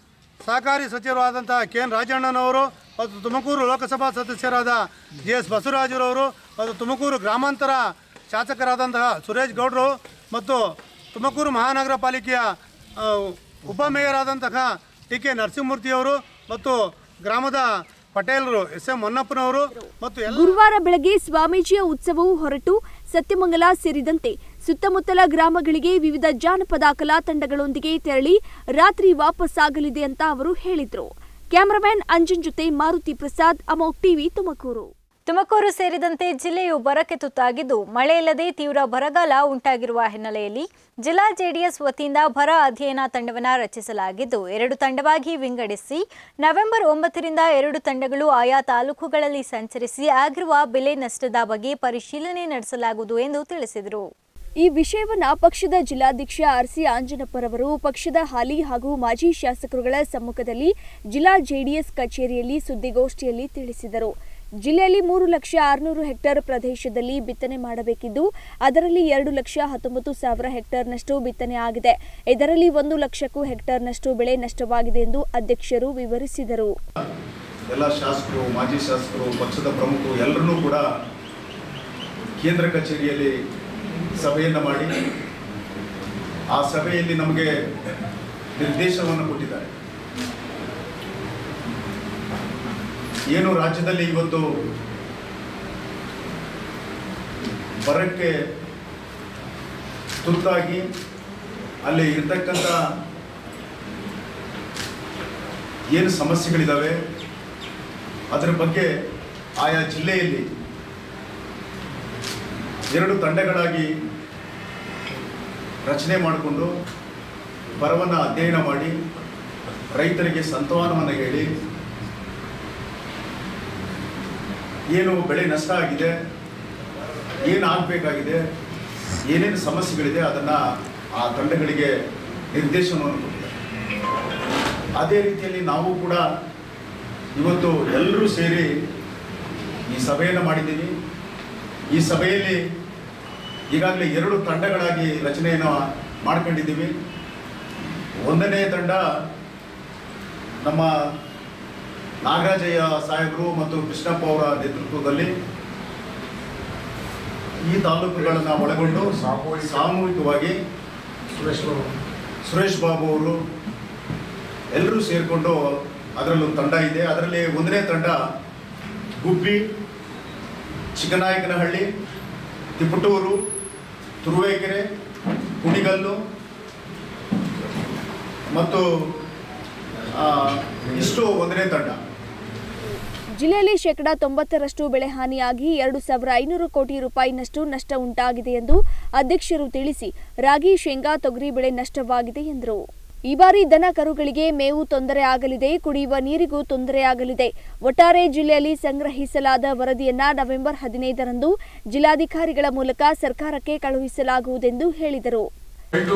ಸಹಕಾರಿ ಸಚಿವರಾದಂತಹ ಕೆ ಎನ್ ರಾಜಣ್ಣನವರು ಮತ್ತು ತುಮಕೂರು ಲೋಕಸಭಾ ಸದಸ್ಯರಾದ ಜಿ ಎಸ್ ಬಸವರಾಜರವರು ಮತ್ತು ತುಮಕೂರು ಗ್ರಾಮಾಂತರ ಶಾಸಕರಾದಂತಹ ಸುರೇಶ್ ಗೌಡರು ಮತ್ತು ತುಮಕೂರು ಮಹಾನಗರ ಪಾಲಿಕೆಯ ಆ, ಉಪಮೇಯರ್ ಆದಂತಹ ಟಿ ಕೆ ನರಸಿಂಹಮೂರ್ತಿಯವರು ಮತ್ತು ಗ್ರಾಮದ ಪಟೇಲರು ಎಸ್ ಎಂ ಹೊನ್ನಪ್ಪನವರು ಮತ್ತು ಎಲ್ಲ ಗುರುವಾರ ಬೆಳಗ್ಗೆ ಸ್ವಾಮೀಜಿಯ ಉತ್ಸವವು ಹೊರಟು ಸತ್ಯಮಂಗಲ ಸೇರಿದಂತೆ ಸುತ್ತಮುತ್ತಲ ಗ್ರಾಮಗಳಿಗೆ ವಿವಿಧ ಜಾನಪದ ಕಲಾ ತಂಡಗಳೊಂದಿಗೆ ತೆರಳಿ ರಾತ್ರಿ ವಾಪಸ್ಸಾಗಲಿದೆ ಅಂತ ಅವರು ಹೇಳಿದ್ರು ಕ್ಯಾಮರಾಮ್ಯಾನ್ ಅಂಜನ್ ಜೊತೆ ಮಾರುತಿ ಪ್ರಸಾದ್ ಅಮೋಕ್ ಟಿವಿ ತುಮಕೂರು ತುಮಕೂರು ಸೇರಿದಂತೆ ಜಿಲ್ಲೆಯು ಬರಕ್ಕೆ ತುತ್ತಾಗಿದ್ದು ಮಳೆಯಿಲ್ಲದೆ ತೀವ್ರ ಬರಗಾಲ ಉಂಟಾಗಿರುವ ಹಿನ್ನೆಲೆಯಲ್ಲಿ ಜಿಲ್ಲಾ ಜೆಡಿಎಸ್ ವತಿಯಿಂದ ಬರ ಅಧ್ಯಯನ ತಂಡವನ್ನು ರಚಿಸಲಾಗಿದ್ದು ಎರಡು ತಂಡವಾಗಿ ವಿಂಗಡಿಸಿ ನವೆಂಬರ್ ಒಂಬತ್ತರಿಂದ ಎರಡು ತಂಡಗಳು ಆಯಾ ತಾಲೂಕುಗಳಲ್ಲಿ ಸಂಚರಿಸಿ ಆಗಿರುವ ಬೆಲೆ ನಷ್ಟದ ಬಗ್ಗೆ ಪರಿಶೀಲನೆ ನಡೆಸಲಾಗುವುದು ಎಂದು ತಿಳಿಸಿದರು ಈ ವಿಷಯವನ್ನ ಪಕ್ಷದ ಜಿಲ್ಲಾಧ್ಯಕ್ಷ ಆರ್ಸಿ ಆಂಜನಪ್ಪರವರು ಪಕ್ಷದ ಹಾಲಿ ಹಾಗೂ ಮಾಜಿ ಶಾಸಕರುಗಳ ಸಮ್ಮುಖದಲ್ಲಿ ಜಿಲ್ಲಾ ಜೆಡಿಎಸ್ ಕಚೇರಿಯಲ್ಲಿ ಸುದ್ದಿಗೋಷ್ಠಿಯಲ್ಲಿ ತಿಳಿಸಿದರು ಜಿಲ್ಲೆಯಲ್ಲಿ ಮೂರು ಲಕ್ಷ ಆರುನೂರು ಹೆಕ್ಟೇರ್ ಪ್ರದೇಶದಲ್ಲಿ ಬಿತ್ತನೆ ಮಾಡಬೇಕಿದ್ದು ಅದರಲ್ಲಿ ಎರಡು ಲಕ್ಷ ಹತ್ತೊಂಬತ್ತು ಸಾವಿರ ಹೆಕ್ಟೇರ್ನಷ್ಟು ಬಿತ್ತನೆ ಆಗಿದೆ ಇದರಲ್ಲಿ ಒಂದು ಲಕ್ಷಕ್ಕೂ ಹೆಕ್ಟೇರ್ನಷ್ಟು ಬೆಳೆ ನಷ್ಟವಾಗಿದೆ ಎಂದು ಅಧ್ಯಕ್ಷರು ವಿವರಿಸಿದರು ಎಲ್ಲ ಶಾಸಕರು ಮಾಜಿ ಶಾಸಕರು ಪಕ್ಷದ ಪ್ರಮುಖರು ಎಲ್ಲರನ್ನೂ ಕೂಡ ಕೇಂದ್ರ ಕಚೇರಿಯಲ್ಲಿ ಸಭೆಯನ್ನು ಮಾಡಿ ಆ ಸಭೆಯಲ್ಲಿ ನಮಗೆ ನಿರ್ದೇಶನವನ್ನು ಕೊಟ್ಟಿದ್ದಾರೆ ಏನು ರಾಜ್ಯದಲ್ಲಿ ಇವತ್ತು ಬರಕ್ಕೆ ತುರ್ತಾಗಿ ಅಲ್ಲಿ ಇರ್ತಕ್ಕಂಥ ಏನು ಸಮಸ್ಯೆಗಳಿದ್ದಾವೆ ಅದರ ಬಗ್ಗೆ ಆಯಾ ಜಿಲ್ಲೆಯಲ್ಲಿ ಎರಡು ತಂಡಗಳಾಗಿ ರಚನೆ ಮಾಡಿಕೊಂಡು ಬರವನ್ನು ಅಧ್ಯಯನ ಮಾಡಿ ರೈತರಿಗೆ ಸಂತಾನವನ್ನು ಹೇಳಿ ಏನು ಬೆಳೆ ನಷ್ಟ ಆಗಿದೆ ಏನು ಆಗಬೇಕಾಗಿದೆ ಏನೇನು ಸಮಸ್ಯೆಗಳಿದೆ ಅದನ್ನು ಆ ತಂಡಗಳಿಗೆ ನಿರ್ದೇಶನವನ್ನು ಕೊಟ್ಟಿದ್ದಾರೆ ಅದೇ ರೀತಿಯಲ್ಲಿ ನಾವು ಕೂಡ ಇವತ್ತು ಎಲ್ಲರೂ ಸೇರಿ ಈ ಸಭೆಯನ್ನು ಮಾಡಿದ್ದೀವಿ ಈ ಸಭೆಯಲ್ಲಿ ಈಗಾಗಲೇ ಎರಡು ತಂಡಗಳಾಗಿ ರಚನೆಯನ್ನು ಮಾಡ್ಕೊಂಡಿದ್ದೀವಿ ಒಂದನೇ ತಂಡ ನಮ್ಮ ನಾಗರಾಜಯ್ಯ ಸಾಹೇಬರು ಮತ್ತು ಕೃಷ್ಣಪ್ಪ ಅವರ ನೇತೃತ್ವದಲ್ಲಿ ಈ ತಾಲೂಕುಗಳನ್ನು ಒಳಗೊಂಡು ಸಾಮೂಹಿಕವಾಗಿ ಸುರೇಶ್ ಬಾಬು ಸುರೇಶ್ ಬಾಬು ಅವರು ಎಲ್ಲರೂ ಸೇರಿಕೊಂಡು ಅದರಲ್ಲೊಂದು ತಂಡ ಇದೆ ಅದರಲ್ಲಿ ಒಂದನೇ ತಂಡ ಗುಬ್ಬಿ ಚಿಕ್ಕನಾಯಕನಹಳ್ಳಿ ತಿಪಟೂರು ತುರುವೇಕೆರೆ ಕುಣಿಗಲ್ಲು ಮತ್ತು ಆ, ಇಷ್ಟು ಒಂದನೇ ತಂಡ ಜಿಲ್ಲೆಯಲ್ಲಿ ಶೇಕಡಾ ತೊಂಬತ್ತರಷ್ಟು ಬೆಳೆ ಹಾನಿಯಾಗಿ ಎರಡು ಸಾವಿರ ಐನೂರು ಕೋಟಿ ರೂಪಾಯಿನಷ್ಟು ನಷ್ಟ ಉಂಟಾಗಿದೆ ಎಂದು ಅಧ್ಯಕ್ಷರು ತಿಳಿಸಿ ರಾಗಿ ಶೇಂಗಾ ತೊಗರಿ ಬೆಳೆ ನಷ್ಟವಾಗಿದೆ ಎಂದರು ಈ ಬಾರಿ ದನ ಕರುಗಳಿಗೆ ಮೇವು ತೊಂದರೆ ಆಗಲಿದೆ ಕುಡಿಯುವ ನೀರಿಗೂ ತೊಂದರೆಯಾಗಲಿದೆ ಒಟ್ಟಾರೆ ಜಿಲ್ಲೆಯಲ್ಲಿ ಸಂಗ್ರಹಿಸಲಾದ ವರದಿಯನ್ನ ನವೆಂಬರ್ ಹದಿನೈದರಂದು ಜಿಲ್ಲಾಧಿಕಾರಿಗಳ ಮೂಲಕ ಸರ್ಕಾರಕ್ಕೆ ಕಳುಹಿಸಲಾಗುವುದೆಂದು ಹೇಳಿದರು ಇದು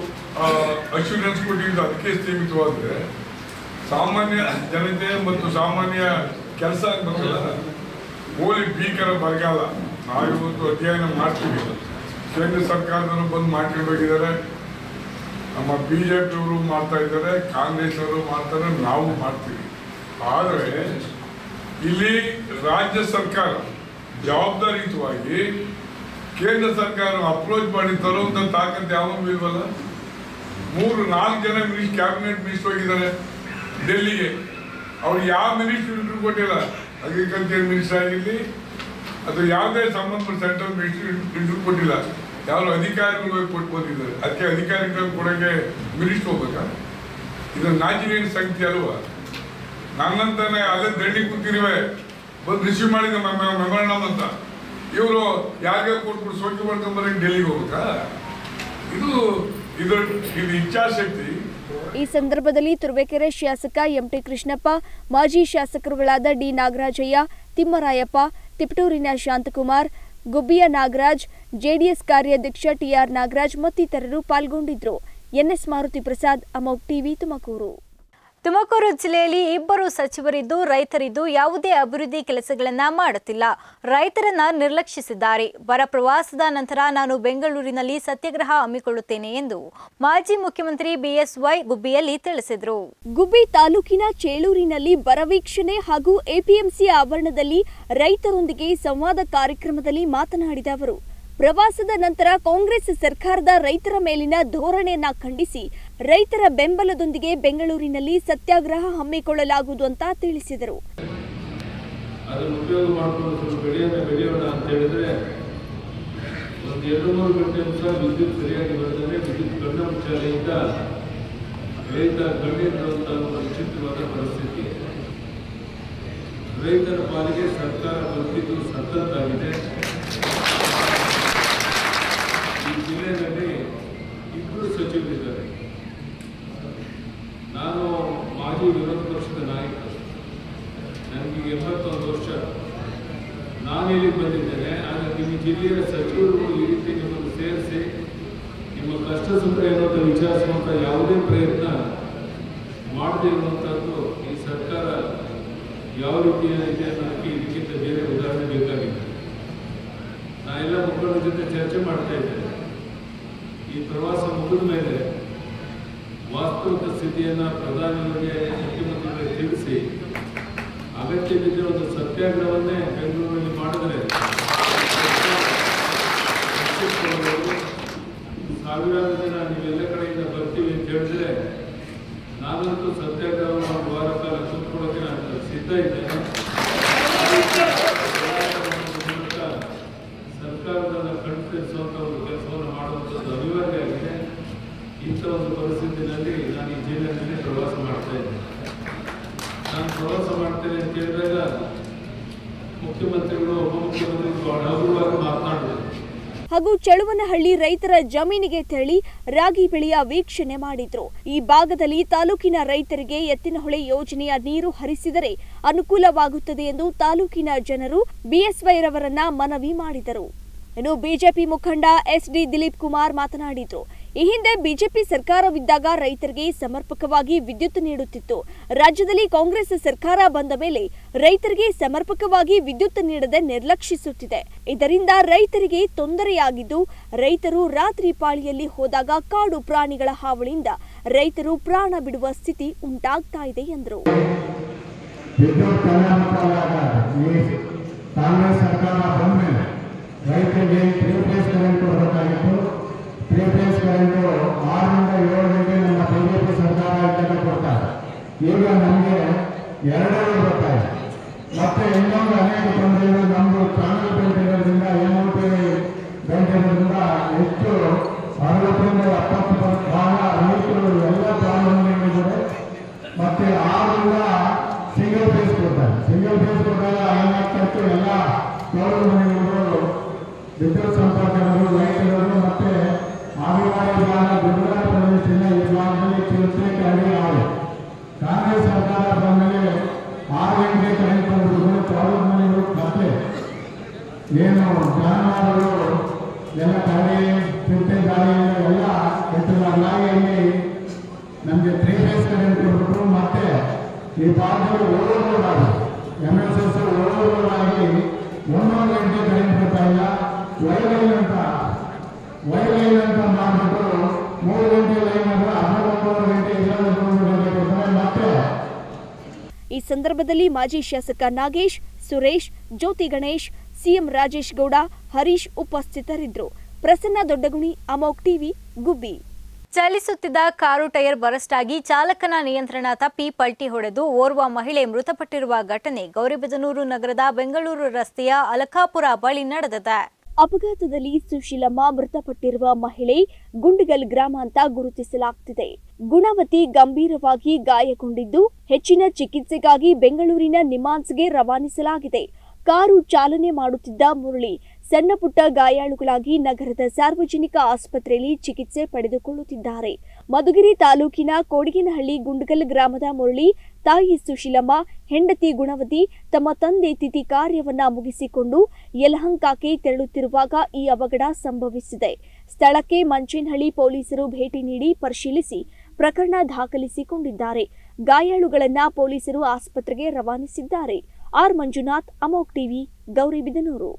ಅಶ್ಯೂರೆನ್ಸ್ ಕೊಟ್ಟಿದ್ದು ಅದಕ್ಕೆ ಸೀಮಿತವಾದರೆ ಸಾಮಾನ್ಯ ಜನತೆ ಮತ್ತು ಸಾಮಾನ್ಯ ಕೆಲಸ ಬರ್ತಲ್ಲ ಹೋಲಿ ಭೀಕರ ಬರಗಾಲ ನಾವಿವತ್ತು ಅಧ್ಯಯನ ಮಾಡ್ತೀವಿ ಕೇಂದ್ರ ಸರ್ಕಾರದವರು ಬಂದು ಮಾಡ್ಕೊಂಡು ಹೋಗಿದ್ದಾರೆ ನಮ್ಮ ಬಿ ಜೆ ಪಿಯವರು ಮಾಡ್ತಾ ಇದ್ದಾರೆ ಕಾಂಗ್ರೆಸ್ ಅವರು ಮಾಡ್ತಾರೆ ನಾವು ಮಾಡ್ತೀವಿ ಆದರೆ ಇಲ್ಲಿ ರಾಜ್ಯ ಸರ್ಕಾರ ಜವಾಬ್ದಾರಿಯುತವಾಗಿ ಕೇಂದ್ರ ಸರ್ಕಾರ ಅಪ್ರೋಚ್ ಮಾಡಿ ತರುವಂತ ತಾಕತ್ತು ಯಾವನು ಇಲ್ವಲ್ಲ ಮೂರು ನಾಲ್ಕು ಜನ ಮಿನಿಸ್ ಕ್ಯಾಬಿನೆಟ್ ಮಿನಿಸ್ಟರ್ ಹೋಗಿದ್ದಾರೆ ಡೆಲ್ಲಿಗೆ ಅವ್ರು ಯಾವ ಮಿನಿಸ್ಟರ್ ಇಂಟ್ರೂ ಕೊಟ್ಟಿಲ್ಲ ಅಗ್ರಿಕಲ್ಚರ್ ಮಿನಿಸ್ಟರ್ ಆಗಿರಲಿ ಅಥವಾ ಯಾವುದೇ ಸಂಬಂಧಪಟ್ಟ ಸೆಂಟ್ರಲ್ ಮಿನಿಸ್ಟರ್ ಇಂಟ್ರೂ ಕೊಟ್ಟಿಲ್ಲ ಯಾರು ಅಧಿಕಾರಿಗಳು ಹೋಗಿ ಕೊಟ್ಟು ಬಂದಿದ್ದಾರೆ ಅದಕ್ಕೆ ಅಧಿಕಾರಿಗಳು ಕೊಡೋಕೆ ಮಿನಿಸ್ಟರ್ ಹೋಗ್ಬೇಕಾ ಇದು ನಾಚಿನೇನು ಸಂಗತಿ ಅಲ್ವಾ ನನ್ನಂತಾನೆ ಅಲ್ಲೇ ದಂಡಿ ಕೂತಿರುವೆ ಬಂದು ರಿಸೀವ್ ಮಾಡಿದ ಮೆಮೊರಂಡಮ್ ಅಂತ ಇವರು ಯಾರ್ಯಾರು ಕೊಟ್ಬಿಟ್ಟು ಸೋಕೆ ಮಾಡ್ಕೊಂಬರಕ್ಕೆ ಡೆಲ್ಲಿಗೆ ಹೋಗ್ಬೇಕಾ ಇದು ಇದು ಇದು ಇಚ್ಛಾಶಕ್ತಿ ಈ ಸಂದರ್ಭದಲ್ಲಿ ತುರುವೇಕೆರೆ ಶಾಸಕ ಎಂಟಿ ಕೃಷ್ಣಪ್ಪ ಮಾಜಿ ಶಾಸಕರುಗಳಾದ ಡಿ ನಾಗರಾಜಯ್ಯ ತಿಮ್ಮರಾಯಪ್ಪ ತಿಪಟೂರಿನ ಶಾಂತಕುಮಾರ್ ಗುಬ್ಬಿಯ ನಾಗರಾಜ್ ಜೆಡಿಎಸ್ ಕಾರ್ಯಾಧ್ಯಕ್ಷ ಟಿಆರ್ ನಾಗರಾಜ್ ಮತ್ತಿತರರು ಪಾಲ್ಗೊಂಡಿದ್ರು ಎನ್ಎಸ್ ಮಾರುತಿ ಪ್ರಸಾದ್ ಅಮೋಕ್ ಟಿವಿ ತುಮಕೂರು ತುಮಕೂರು ಜಿಲ್ಲೆಯಲ್ಲಿ ಇಬ್ಬರು ಸಚಿವರಿದ್ದು ರೈತರಿದ್ದು ಯಾವುದೇ ಅಭಿವೃದ್ಧಿ ಕೆಲಸಗಳನ್ನ ಮಾಡುತ್ತಿಲ್ಲ ರೈತರನ್ನ ನಿರ್ಲಕ್ಷಿಸಿದ್ದಾರೆ ಬರ ಪ್ರವಾಸದ ನಂತರ ನಾನು ಬೆಂಗಳೂರಿನಲ್ಲಿ ಸತ್ಯಾಗ್ರಹ ಹಮ್ಮಿಕೊಳ್ಳುತ್ತೇನೆ ಎಂದು ಮಾಜಿ ಮುಖ್ಯಮಂತ್ರಿ ಬಿಎಸ್ವೈ ಗುಬ್ಬಿಯಲ್ಲಿ ತಿಳಿಸಿದರು ಗುಬ್ಬಿ ತಾಲೂಕಿನ ಚೇಳೂರಿನಲ್ಲಿ ಬರವೀಕ್ಷಣೆ ಹಾಗೂ ಎಪಿಎಂಸಿ ಆವರಣದಲ್ಲಿ ರೈತರೊಂದಿಗೆ ಸಂವಾದ ಕಾರ್ಯಕ್ರಮದಲ್ಲಿ ಮಾತನಾಡಿದ ಅವರು ಪ್ರವಾಸದ ನಂತರ ಕಾಂಗ್ರೆಸ್ ಸರ್ಕಾರದ ರೈತರ ಮೇಲಿನ ಧೋರಣೆಯನ್ನ ಖಂಡಿಸಿ ರೈತರ ಬೆಂಬಲದೊಂದಿಗೆ ಬೆಂಗಳೂರಿನಲ್ಲಿ ಸತ್ಯಾಗ್ರಹ ಹಮ್ಮಿಕೊಳ್ಳಲಾಗುವುದು ಅಂತ ತಿಳಿಸಿದರು ಅದನ್ನು ಉಪಯೋಗ ಮಾಡಿಕೊಂಡು ಸ್ವಲ್ಪ ಬೆಳೆಯೋಣ ಬೆಳೆಯೋಣ ಅಂತ ಹೇಳಿದ್ರೆ ಒಂದು ಎರಡು ಮೂರು ಗಂಟೆ ನಿಮಿಷ ವಿದ್ಯುತ್ ಸರಿಯಾಗಿ ಬರ್ತದೆ ವಿದ್ಯುತ್ ಕಣ್ಣ ಮುಚ್ಚಾಲೆಯಿಂದ ರೈತ ಕಣ್ಣಿರುವಂತಹ ಒಂದು ವಿಚಿತ್ರವಾದ ಪರಿಸ್ಥಿತಿ ರೈತರ ಪಾಲಿಗೆ ಸರ್ಕಾರ ಬಂದಿದ್ದು ಸತತಾಗಿದೆ ಈ ಜಿಲ್ಲೆಯಲ್ಲಿ ಇಬ್ಬರು ಸಚಿವರಿದ್ದಾರೆ ನಾನು ಮಾಜಿ ವಿರೋಧ ಪಕ್ಷದ ನಾಯಕ ನನಗೆ ಎಂಬತ್ತೊಂದು ವರ್ಷ ನಾನು ಇಲ್ಲಿಗೆ ಬಂದಿದ್ದೇನೆ ಆದರೆ ನಿಮ್ಮ ಜಿಲ್ಲೆಯ ಸಚಿವರು ಈ ರೀತಿ ನಿಮ್ಮನ್ನು ಸೇರಿಸಿ ನಿಮ್ಮ ಕಷ್ಟ ಸುಖ ಏನಂತ ವಿಚಾರಿಸುವಂಥ ಯಾವುದೇ ಪ್ರಯತ್ನ ಮಾಡದೇ ಇರುವಂಥದ್ದು ಈ ಸರ್ಕಾರ ಯಾವ ರೀತಿಯ ಇದೆ ಅನ್ನೋದಕ್ಕೆ ಇದಕ್ಕಿಂತ ಬೇರೆ ಉದಾಹರಣೆ ಬೇಕಾಗಿದೆ ನಾ ಎಲ್ಲ ಮುಖಂಡರ ಜೊತೆ ಚರ್ಚೆ ಮಾಡ್ತಾ ಇದ್ದೇನೆ ಈ ಪ್ರವಾಸ ಮುಗಿದ ಮೇಲೆ ವಾಸ್ತವಿಕ ಸ್ಥಿತಿಯನ್ನು ಪ್ರಧಾನಿಯವರಿಗೆ ಮುಖ್ಯಮಂತ್ರಿಗಳಿಗೆ ತಿಳಿಸಿ ಅಗತ್ಯವಿದ್ದರೆ ಒಂದು ಸತ್ಯಾಗ್ರಹವನ್ನೇ ಬೆಂಗಳೂರಿನಲ್ಲಿ ಮಾಡಿದರೆ ರಕ್ಷಿಸಿಕೊಳ್ಳಬಹುದು. ಸಾವಿರಾರು ಜನ ನೀವೆಲ್ಲ ಕಡೆಯಿಂದ ಬರ್ತೀವಿ ಅಂತ ಹೇಳಿದ್ರೆ ನಾನಂತೂ ಸತ್ಯಾಗ್ರಹ ಒಂದು ವಾರ ಕಾಲ ಕೂತ್ಕೊಳ್ಳೋಕೆ ನಾನು ಸಿದ್ಧ ಇದ್ದೇನೆ ಮೂಲಕ ಸರ್ಕಾರದನ್ನ ಕಣ್ತರಿಸುವಂಥ ಒಂದು ಕೆಲಸವನ್ನು ಮಾಡುವಂಥದ್ದು ಅನಿವಾರ್ಯ ಆಗಿದೆ ಇಂಥ ಒಂದು ಪರಿಸ್ಥಿತಿನಲ್ಲಿ ನಾನು ಈ ಜಿಲ್ಲೆಯಲ್ಲಿ ಪ್ರವಾಸ ಮಾಡ್ತಾ ಇದ್ದೇನೆ ನಾನು ಪ್ರವಾಸ ಮಾಡ್ತೇನೆ ಅಂತ ಹೇಳಿದಾಗ ಮುಖ್ಯಮಂತ್ರಿಗಳು ಹಗುರವಾಗಿ ಮಾತನಾಡಿದ್ರು ಹಾಗೂ ಚಳುವನಹಳ್ಳಿ ರೈತರ ಜಮೀನಿಗೆ ತೆರಳಿ ರಾಗಿ ಬೆಳೆಯ ವೀಕ್ಷಣೆ ಮಾಡಿದ್ರು ಈ ಭಾಗದಲ್ಲಿ ತಾಲೂಕಿನ ರೈತರಿಗೆ ಎತ್ತಿನಹೊಳೆ ಯೋಜನೆಯ ನೀರು ಹರಿಸಿದರೆ ಅನುಕೂಲವಾಗುತ್ತದೆ ಎಂದು ತಾಲೂಕಿನ ಜನರು ಬಿಎಸ್ವೈ ರವರನ್ನ ಮನವಿ ಮಾಡಿದರು ಇನ್ನು ಬಿಜೆಪಿ ಮುಖಂಡ ಎಸ್ ಡಿ ದಿಲೀಪ್ ಕುಮಾರ್ ಮಾತನಾಡಿದ್ರು ಈ ಹಿಂದೆ ಬಿಜೆಪಿ ಸರ್ಕಾರವಿದ್ದಾಗ ರೈತರಿಗೆ ಸಮರ್ಪಕವಾಗಿ ವಿದ್ಯುತ್ ನೀಡುತ್ತಿತ್ತು ರಾಜ್ಯದಲ್ಲಿ ಕಾಂಗ್ರೆಸ್ ಸರ್ಕಾರ ಬಂದ ಮೇಲೆ ರೈತರಿಗೆ ಸಮರ್ಪಕವಾಗಿ ವಿದ್ಯುತ್ ನೀಡದೆ ನಿರ್ಲಕ್ಷಿಸುತ್ತಿದೆ ಇದರಿಂದ ರೈತರಿಗೆ ತೊಂದರೆಯಾಗಿದ್ದು ರೈತರು ರಾತ್ರಿ ಪಾಳಿಯಲ್ಲಿ ಹೋದಾಗ ಕಾಡು ಪ್ರಾಣಿಗಳ ಹಾವಳಿಯಿಂದ ರೈತರು ಪ್ರಾಣ ಬಿಡುವ ಸ್ಥಿತಿ ಉಂಟಾಗ್ತಾ ಇದೆ ಎಂದರು ವಿದ್ಯುತ್ ಕಲ್ಯಾಣಕ್ಕಾಗ ಈ ಕಾಂಗ್ರೆಸ್ ಸರ್ಕಾರ ಬಂದ ಮೇಲೆ ರೈತರಿಗೆ ತ್ರೀ ಫೇಸ್ ಕರೆಂಟ್ ಕೊಡಬೇಕಾಗಿತ್ತು ತ್ರೀ ಫೇಸ್ ಕರೆಂಟು ಆರರಿಂದ ಏಳು ಗಂಟೆ ನಮ್ಮ ಬಿಜೆಪಿ ಸರ್ಕಾರ ಇದ್ದಾಗ ಕೊಡ್ತಾರೆ ಈಗ ನಮಗೆ ಎರಡೂವರೆ ಬರ್ತಾ ಇದೆ ಮತ್ತೆ ಇನ್ನೊಂದು ಅನೇಕ ತೊಂದರೆಗಳು ನಮ್ಮದು ಚಾನಲ್ ಬೆಲ್ಟ್ ಇರೋದ್ರಿಂದ ಎಮ್ ಬೆಲ್ಟ್ ಇರೋದ್ರಿಂದ ಹೆಚ್ಚು ಅರವತ್ತರಿಂದ ಎಪ್ಪತ್ತು ಭಾಗ ರೈತರು ಎಲ್ಲ ಪ್ರಾಬ್ಲಮ್ಗಳಿದ್ದಾರೆ ಮತ್ತೆ ಆರರಿಂದ ಸಿಂಗಲ್ ಫೇಸ್ ಕೊಡ್ತಾರೆ ಸಿಂಗಲ್ ಫೇಸ್ ಕೊಟ್ಟಾಗ ಏನಾಗ್ತಾ ಎಲ್ಲ ಗೌರವ ಮನೆಗಳು ವಿದ್ಯುತ್ ಸಂಪರ್ಕಗಳು ರೈತರು ಮತ್ತೆ ಆದಿವಾಸಿ ಭಾಗ ಗುಜರಾತ್ ಪ್ರದೇಶದಿಂದ ಈ ಭಾಗದಲ್ಲಿ ಚಿರತೆ ಕರಡಿ ಆವೆ ಕಾಂಗ್ರೆಸ್ ಸರ್ಕಾರ ಬಂದಮೇಲೆ ಆರು ಗಂಟೆ ಕರೆಂಟ್ ಬಂದ್ಬಿಟ್ಟು ಗೌರವ ಮನೆಗಳು ಮತ್ತೆ ಏನು ಜಾನುವಾರುಗಳು ಎಲ್ಲ ಕರಡಿ ಚಿರತೆ ದಾಳಿಯಿಂದ ಎಲ್ಲ ಹೆಚ್ಚಲಾಗಿ ಇಲ್ಲಿ ನಮಗೆ ತ್ರೀ ಫೇಸ್ ಕರೆಂಟ್ ಕೊಟ್ಬಿಟ್ಟು ಮತ್ತೆ ಈ ಭಾಗದಲ್ಲಿ ಓವರ್ಲೋಡ್ ಆಗಿ ಎಮ್ ಎಸ್ ಎಸ್ ಓವರ್ಲೋಡ್ ಆಗಿ ಒಂದೊಂದು ಗಂಟೆ ಕರೆಂಟ್ ಬರ್ತಾ ಇಲ್ಲ ವೈಲೈನ್ ಅಂತ ವೈಲೈನ್ ಅಂತ ಮಾಡಿಬಿಟ್ಟು ಮೂರು ಗಂಟೆ ಲೈನ್ ಆದ್ರೆ ಹನ್ನೊಂದು ಗಂಟೆ ಇಲ್ಲ ಒಂದೊಂದು ಗಂಟೆ ಕೊಡ್ತಾರೆ ಮತ್ತೆ ಈ ಸಂದರ್ಭದಲ್ಲಿ ಮಾಜಿ ಶಾಸಕ ನಾಗೇಶ್ ಸುರೇಶ್ ಜ್ಯೋತಿ ಗಣೇಶ್ ಸಿಎಂ ರಾಜೇಶ್ ಗೌಡ ಹರೀಶ್ ಉಪಸ್ಥಿತರಿದ್ದರು ಪ್ರಸನ್ನ ದೊಡ್ಡಗುಣಿ ಅಮೋಕ್ ಟಿವಿ ಗುಬ್ಬಿ ಚಲಿಸುತ್ತಿದ್ದ ಕಾರು ಟೈರ್ ಬರಸ್ಟ್ ಆಗಿ ಚಾಲಕನ ನಿಯಂತ್ರಣ ತಪ್ಪಿ ಪಲ್ಟಿ ಹೊಡೆದು ಓರ್ವ ಮಹಿಳೆ ಮೃತಪಟ್ಟಿರುವ ಘಟನೆ ಗೌರಿಬಿದನೂರು ನಗರದ ಬೆಂಗಳೂರು ರಸ್ತೆಯ ಅಲಕಾಪುರ ಬಳಿ ನಡೆದಿದೆ ಅಪಘಾತದಲ್ಲಿ ಸುಶೀಲಮ್ಮ ಮೃತಪಟ್ಟಿರುವ ಮಹಿಳೆ ಗುಂಡಗಲ್ ಗ್ರಾಮ ಅಂತ ಗುರುತಿಸಲಾಗ್ತಿದೆ ಗುಣವತಿ ಗಂಭೀರವಾಗಿ ಗಾಯಗೊಂಡಿದ್ದು ಹೆಚ್ಚಿನ ಚಿಕಿತ್ಸೆಗಾಗಿ ಬೆಂಗಳೂರಿನ ನಿಮಾನ್ಸ್ಗೆ ರವಾನಿಸಲಾಗಿದೆ ಕಾರು ಚಾಲನೆ ಮಾಡುತ್ತಿದ್ದ ಮುರಳಿ ಸಣ್ಣ ಪುಟ್ಟ ಗಾಯಾಳುಗಳಾಗಿ ನಗರದ ಸಾರ್ವಜನಿಕ ಆಸ್ಪತ್ರೆಯಲ್ಲಿ ಚಿಕಿತ್ಸೆ ಪಡೆದುಕೊಳ್ಳುತ್ತಿದ್ದಾರೆ ಮಧುಗಿರಿ ತಾಲೂಕಿನ ಕೋಡಿಗೇನಹಳ್ಳಿ ಗುಂಡಗಲ್ ಗ್ರಾಮದ ಮುರಳಿ ತಾಯಿ ಸುಶೀಲಮ್ಮ ಹೆಂಡತಿ ಗುಣವತಿ ತಮ್ಮ ತಂದೆ ತಿಥಿ ಕಾರ್ಯವನ್ನ ಮುಗಿಸಿಕೊಂಡು ಯಲಹಂಕಕ್ಕೆ ತೆರಳುತ್ತಿರುವಾಗ ಈ ಅವಘಡ ಸಂಭವಿಸಿದೆ ಸ್ಥಳಕ್ಕೆ ಮಂಚೇನಹಳ್ಳಿ ಪೊಲೀಸರು ಭೇಟಿ ನೀಡಿ ಪರಿಶೀಲಿಸಿ ಪ್ರಕರಣ ದಾಖಲಿಸಿಕೊಂಡಿದ್ದಾರೆ ಗಾಯಾಳುಗಳನ್ನ ಪೊಲೀಸರು ಆಸ್ಪತ್ರೆಗೆ ರವಾನಿಸಿದ್ದಾರೆ ಆರ್ ಮಂಜುನಾಥ್ ಅಮೋಕ್ ಟಿವಿ ಗೌರಿಬಿದನೂರು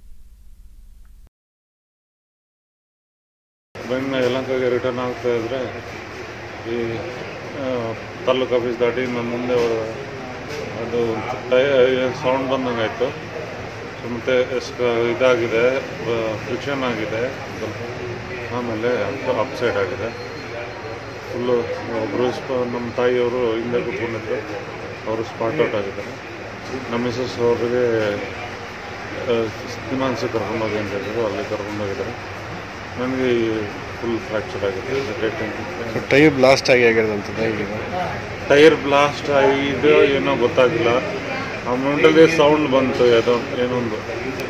ಬೆಂಗ್ನ ಯಲಹಂಕಗೆ ರಿಟರ್ನ್ ಆಗ್ತಾ ಇದ್ರೆ ಈ ಆ, ತಾಲೂಕು ಆಫೀಸ್ ದಾಟಿ ನಮ್ಮ ಮುಂದೆ ಒಂದು- ಅದು ಸೌಂಡ್ ಬಂದಂಗೆ ಆಯಿತು ಸೊ ಮತ್ತು ಎಷ್ಟು ಇದಾಗಿದೆ ಫ್ರಿಕ್ಷನ್ ಆಗಿದೆ ಸ್ವಲ್ಪ ಆಮೇಲೆ ಅಪ್ಸೈಡ್ ಆಗಿದೆ ಫುಲ್ಲು ಒಬ್ಬರು ಸ್ಪ ನಮ್ಮ ತಾಯಿಯವರು ಹಿಂದೆ ಕೂತ್ಕೊಂಡಿದ್ರು ಅವರು ಸ್ಪಾಟ್ ಔಟ್ ಆಗಿದ್ದಾರೆ ನಮ್ಮ ಮಿಸಸ್ ಅವ್ರಿಗೆ ನಿಮಾನ್ಸಿಗೆ ಕರ್ಕೊಂಡೋಗಿ ಅಂತ ಹೇಳಿದ್ರು ಅಲ್ಲಿ ಕರ್ಕೊಂಡೋಗಿದ್ದಾರೆ ನನಗೆ ಫುಲ್ ಫ್ರ್ಯಾಕ್ಚರ್ ಆಗಿದೆ ಟೈರ್ ಬ್ಲಾಸ್ಟ್ ಆಗಿ ಆಗಿರೋದಂತದ ಈಗ ಟೈರ್ ಬ್ಲಾಸ್ಟ್ ಆಗಿದೆ ಏನೋ ಗೊತ್ತಾಗಿಲ್ಲ ಆ ಮೂಮೆಂಟಲ್ಲಿ ಸೌಂಡ್ ಬಂತು ಏನೋ ಏನೊಂದು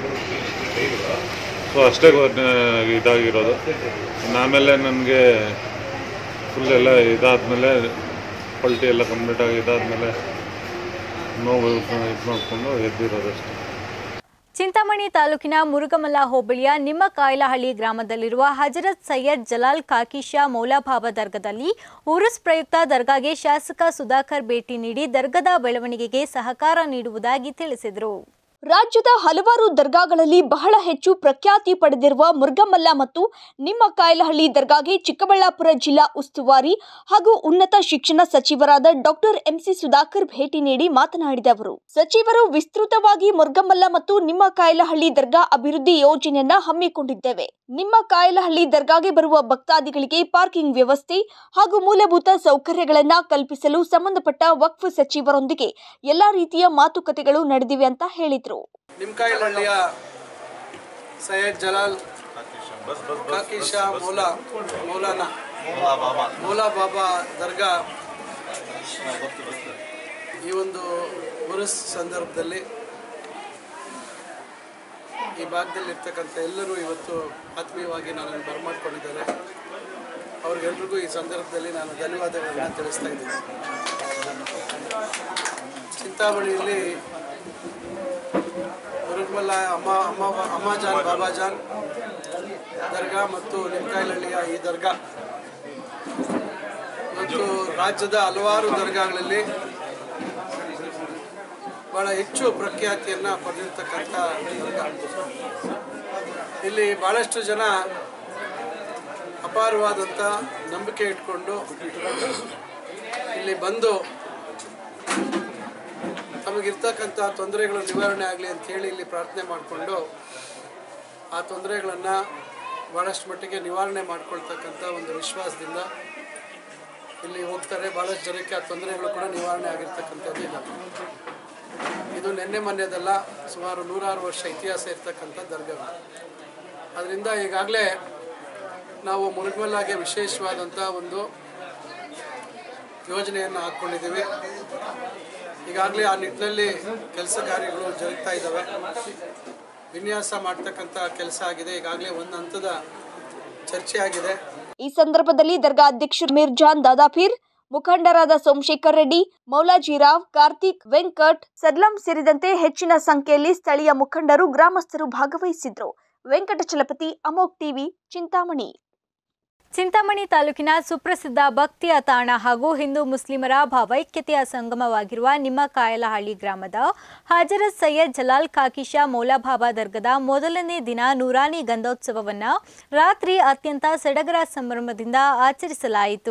ಸೊ ಅಷ್ಟೇ ಗೊ- ಇದಾಗಿರೋದು ಇನ್ನು ಆಮೇಲೆ ನನಗೆ ಫುಲ್ ಎಲ್ಲ ಇದಾದಮೇಲೆ ಪಲ್ಟಿ ಎಲ್ಲ ಕಂಪ್ಲೀಟ್ ಆಗಿ ಇದಾದಮೇಲೆ ನೋವು ಇದು ಮಾಡಿಕೊಂಡು ಎದ್ದಿರೋದಷ್ಟೇ ಚಿಂತಾಮಣಿ ತಾಲೂಕಿನ ಮುರುಗಮಲ್ಲ ಹೋಬಳಿಯ ನಿಮ್ಮ ಕಾಯಲಹಳ್ಳಿ ಗ್ರಾಮದಲ್ಲಿರುವ ಹಜರತ್ ಸೈಯದ್ ಜಲಾಲ್ ಕಾಕಿಶಾ ಮೌಲಾಬಾಬಾ ದರ್ಗಾದಲ್ಲಿ ಉರುಸ್ ಪ್ರಯುಕ್ತ ದರ್ಗಾಗೆ ಶಾಸಕ ಸುಧಾಕರ್ ಭೇಟಿ ನೀಡಿ ದರ್ಗದ ಬೆಳವಣಿಗೆಗೆ ಸಹಕಾರ ನೀಡುವುದಾಗಿ ತಿಳಿಸಿದರು ರಾಜ್ಯದ ಹಲವಾರು ದರ್ಗಾಗಳಲ್ಲಿ ಬಹಳ ಹೆಚ್ಚು ಪ್ರಖ್ಯಾತಿ ಪಡೆದಿರುವ ಮುರುಗಮಲ್ಲ ಮತ್ತು ನಿಮ್ಮ ಕಾಯಲಹಳ್ಳಿ ದರ್ಗಾಗೆ ಚಿಕ್ಕಬಳ್ಳಾಪುರ ಜಿಲ್ಲಾ ಉಸ್ತುವಾರಿ ಹಾಗೂ ಉನ್ನತ ಶಿಕ್ಷಣ ಸಚಿವರಾದ ಡಾಕ್ಟರ್ ಎಂಸಿ ಸುಧಾಕರ್ ಭೇಟಿ ನೀಡಿ ಮಾತನಾಡಿದ ಅವರು ಸಚಿವರು ವಿಸ್ತೃತವಾಗಿ ಮುರುಗಮಲ್ಲ ಮತ್ತು ನಿಮ್ಮ ಕಾಯಲಹಳ್ಳಿ ದರ್ಗಾ ಅಭಿವೃದ್ಧಿ ಯೋಜನೆಯನ್ನ ಹಮ್ಮಿಕೊಂಡಿದ್ದೇವೆ ನಿಮ್ಮ ಕಾಯಲಹಳ್ಳಿ ದರ್ಗಾಗೆ ಬರುವ ಭಕ್ತಾದಿಗಳಿಗೆ ಪಾರ್ಕಿಂಗ್ ವ್ಯವಸ್ಥೆ ಹಾಗೂ ಮೂಲಭೂತ ಸೌಕರ್ಯಗಳನ್ನ ಕಲ್ಪಿಸಲು ಸಂಬಂಧಪಟ್ಟ ವಕ್ಫ್ ಸಚಿವರೊಂದಿಗೆ ಎಲ್ಲಾ ರೀತಿಯ ಮಾತುಕತೆಗಳು ನಡೆದಿವೆ ಅಂತ ಹೇಳಿದ್ರು ನಿಮ್ಕಾಯಿಲಹಳ್ಳಿಯ ಸೈಯದ್ ಜಲಾಲ್ ಕಾಕೀಶಾ ಮೌಲಾ ಮೌಲಾನ ಮೌಲಾ ಬಾಬಾ ದರ್ಗಾ ಈ ಒಂದು ಉರುಸ್ ಸಂದರ್ಭದಲ್ಲಿ ಈ ಭಾಗದಲ್ಲಿರ್ತಕ್ಕಂಥ ಎಲ್ಲರೂ ಇವತ್ತು ಆತ್ಮೀಯವಾಗಿ ನನ್ನನ್ನು ಬರಮಾಡ್ಕೊಂಡಿದ್ದಾರೆ ಅವ್ರಿಗೆಲ್ರಿಗೂ ಈ ಸಂದರ್ಭದಲ್ಲಿ ನಾನು ಧನ್ಯವಾದಗಳನ್ನು ತಿಳಿಸ್ತಾ ಇದ್ದೀನಿ ಚಿಂತಾಮಣಿಯಲ್ಲಿ ಮುರುಗಮಲ್ಲ ಅಮ್ಮ ಅಮ್ಮ ಅಮ್ಮಾಜಾನ್ ಬಾಬಾಜಾನ್ ದರ್ಗಾ ಮತ್ತು ಲಿಂಕಾಯಲಹಳ್ಳಿಯ ಈ ದರ್ಗಾ ಮತ್ತು ರಾಜ್ಯದ ಹಲವಾರು ದರ್ಗಾಗಳಲ್ಲಿ ಬಹಳ ಹೆಚ್ಚು ಪ್ರಖ್ಯಾತಿಯನ್ನು ಪಡೆದಿರ್ತಕ್ಕಂಥ ದರ್ಗಾ ಇಲ್ಲಿ ಭಾಳಷ್ಟು ಜನ ಅಪಾರವಾದಂಥ ನಂಬಿಕೆ ಇಟ್ಕೊಂಡು ಇಲ್ಲಿ ಬಂದು ತಮಗಿರ್ತಕ್ಕಂಥ ತೊಂದರೆಗಳು ನಿವಾರಣೆ ಆಗಲಿ ಅಂತೇಳಿ ಇಲ್ಲಿ ಪ್ರಾರ್ಥನೆ ಮಾಡಿಕೊಂಡು ಆ ತೊಂದರೆಗಳನ್ನು ಭಾಳಷ್ಟು ಮಟ್ಟಿಗೆ ನಿವಾರಣೆ ಮಾಡ್ಕೊಳ್ತಕ್ಕಂಥ ಒಂದು ವಿಶ್ವಾಸದಿಂದ ಇಲ್ಲಿ ಹೋಗ್ತಾರೆ ಭಾಳಷ್ಟು ಜನಕ್ಕೆ ಆ ತೊಂದರೆಗಳು ಕೂಡ ನಿವಾರಣೆ ಆಗಿರ್ತಕ್ಕಂಥದ್ದು ಇಲ್ಲ ಇದು ನಿನ್ನೆ ಮೊನ್ನೆದಲ್ಲ ಸುಮಾರು ನೂರಾರು ವರ್ಷ ಇತಿಹಾಸ ಇರ್ತಕ್ಕಂಥ ದರ್ಗಗಳು ಅದರಿಂದ ಈಗಾಗಲೇ ನಾವು ಮುರುಗಮಲ್ಲಾಗೆ ವಿಶೇಷವಾದಂಥ ಒಂದು ಯೋಜನೆಯನ್ನು ಹಾಕ್ಕೊಂಡಿದ್ದೀವಿ ಈಗಾಗಲೇ ಆ ನಿಟ್ಟಿನಲ್ಲಿ ಕೆಲಸ ಕಾರ್ಯಗಳು ಜರುಗ್ತಾ ಇದ್ದಾವೆ ವಿನ್ಯಾಸ ಮಾಡ್ತಕ್ಕಂಥ ಕೆಲಸ ಆಗಿದೆ ಈಗಾಗಲೇ ಒಂದು ಹಂತದ ಚರ್ಚೆ ಆಗಿದೆ ಈ ಸಂದರ್ಭದಲ್ಲಿ ದರ್ಗಾ ಅಧ್ಯಕ್ಷ ಮಿರ್ಜಾನ್ ದಾದಾಫೀರ್ ಮುಖಂಡರಾದ ಸೋಮಶೇಖರ್ ರೆಡ್ಡಿ ಮೌಲಾಜಿರಾವ್ ಕಾರ್ತಿಕ್ ವೆಂಕಟ್ ಸದ್ಲಂ ಸೇರಿದಂತೆ ಹೆಚ್ಚಿನ ಸಂಖ್ಯೆಯಲ್ಲಿ ಸ್ಥಳೀಯ ಮುಖಂಡರು ಗ್ರಾಮಸ್ಥರು ಭಾಗವಹಿಸಿದ್ರು ವೆಂಕಟಚಲಪತಿ ಅಮೋಕ್ ಟಿವಿ ಚಿಂತಾಮಣಿ ಚಿಂತಾಮಣಿ ತಾಲೂಕಿನ ಸುಪ್ರಸಿದ್ಧ ಭಕ್ತಿಯ ತಾಣ ಹಾಗೂ ಹಿಂದೂ ಮುಸ್ಲಿಮರ ಭಾವೈಕ್ಯತೆಯ ಸಂಗಮವಾಗಿರುವ ನಿಮ್ಮಕಾಯಲಹಳ್ಳಿ ಗ್ರಾಮದ ಹಾಜರತ್ ಸೈಯದ್ ಜಲಾಲ್ ಕಾಕಿಶಾ ಮೌಲಾಬಾಬಾ ದರ್ಗದ ಮೊದಲನೇ ದಿನ ನೂರಾನಿ ಗಂಧೋತ್ಸವವನ್ನು ರಾತ್ರಿ ಅತ್ಯಂತ ಸಡಗರ ಸಂಭ್ರಮದಿಂದ ಆಚರಿಸಲಾಯಿತು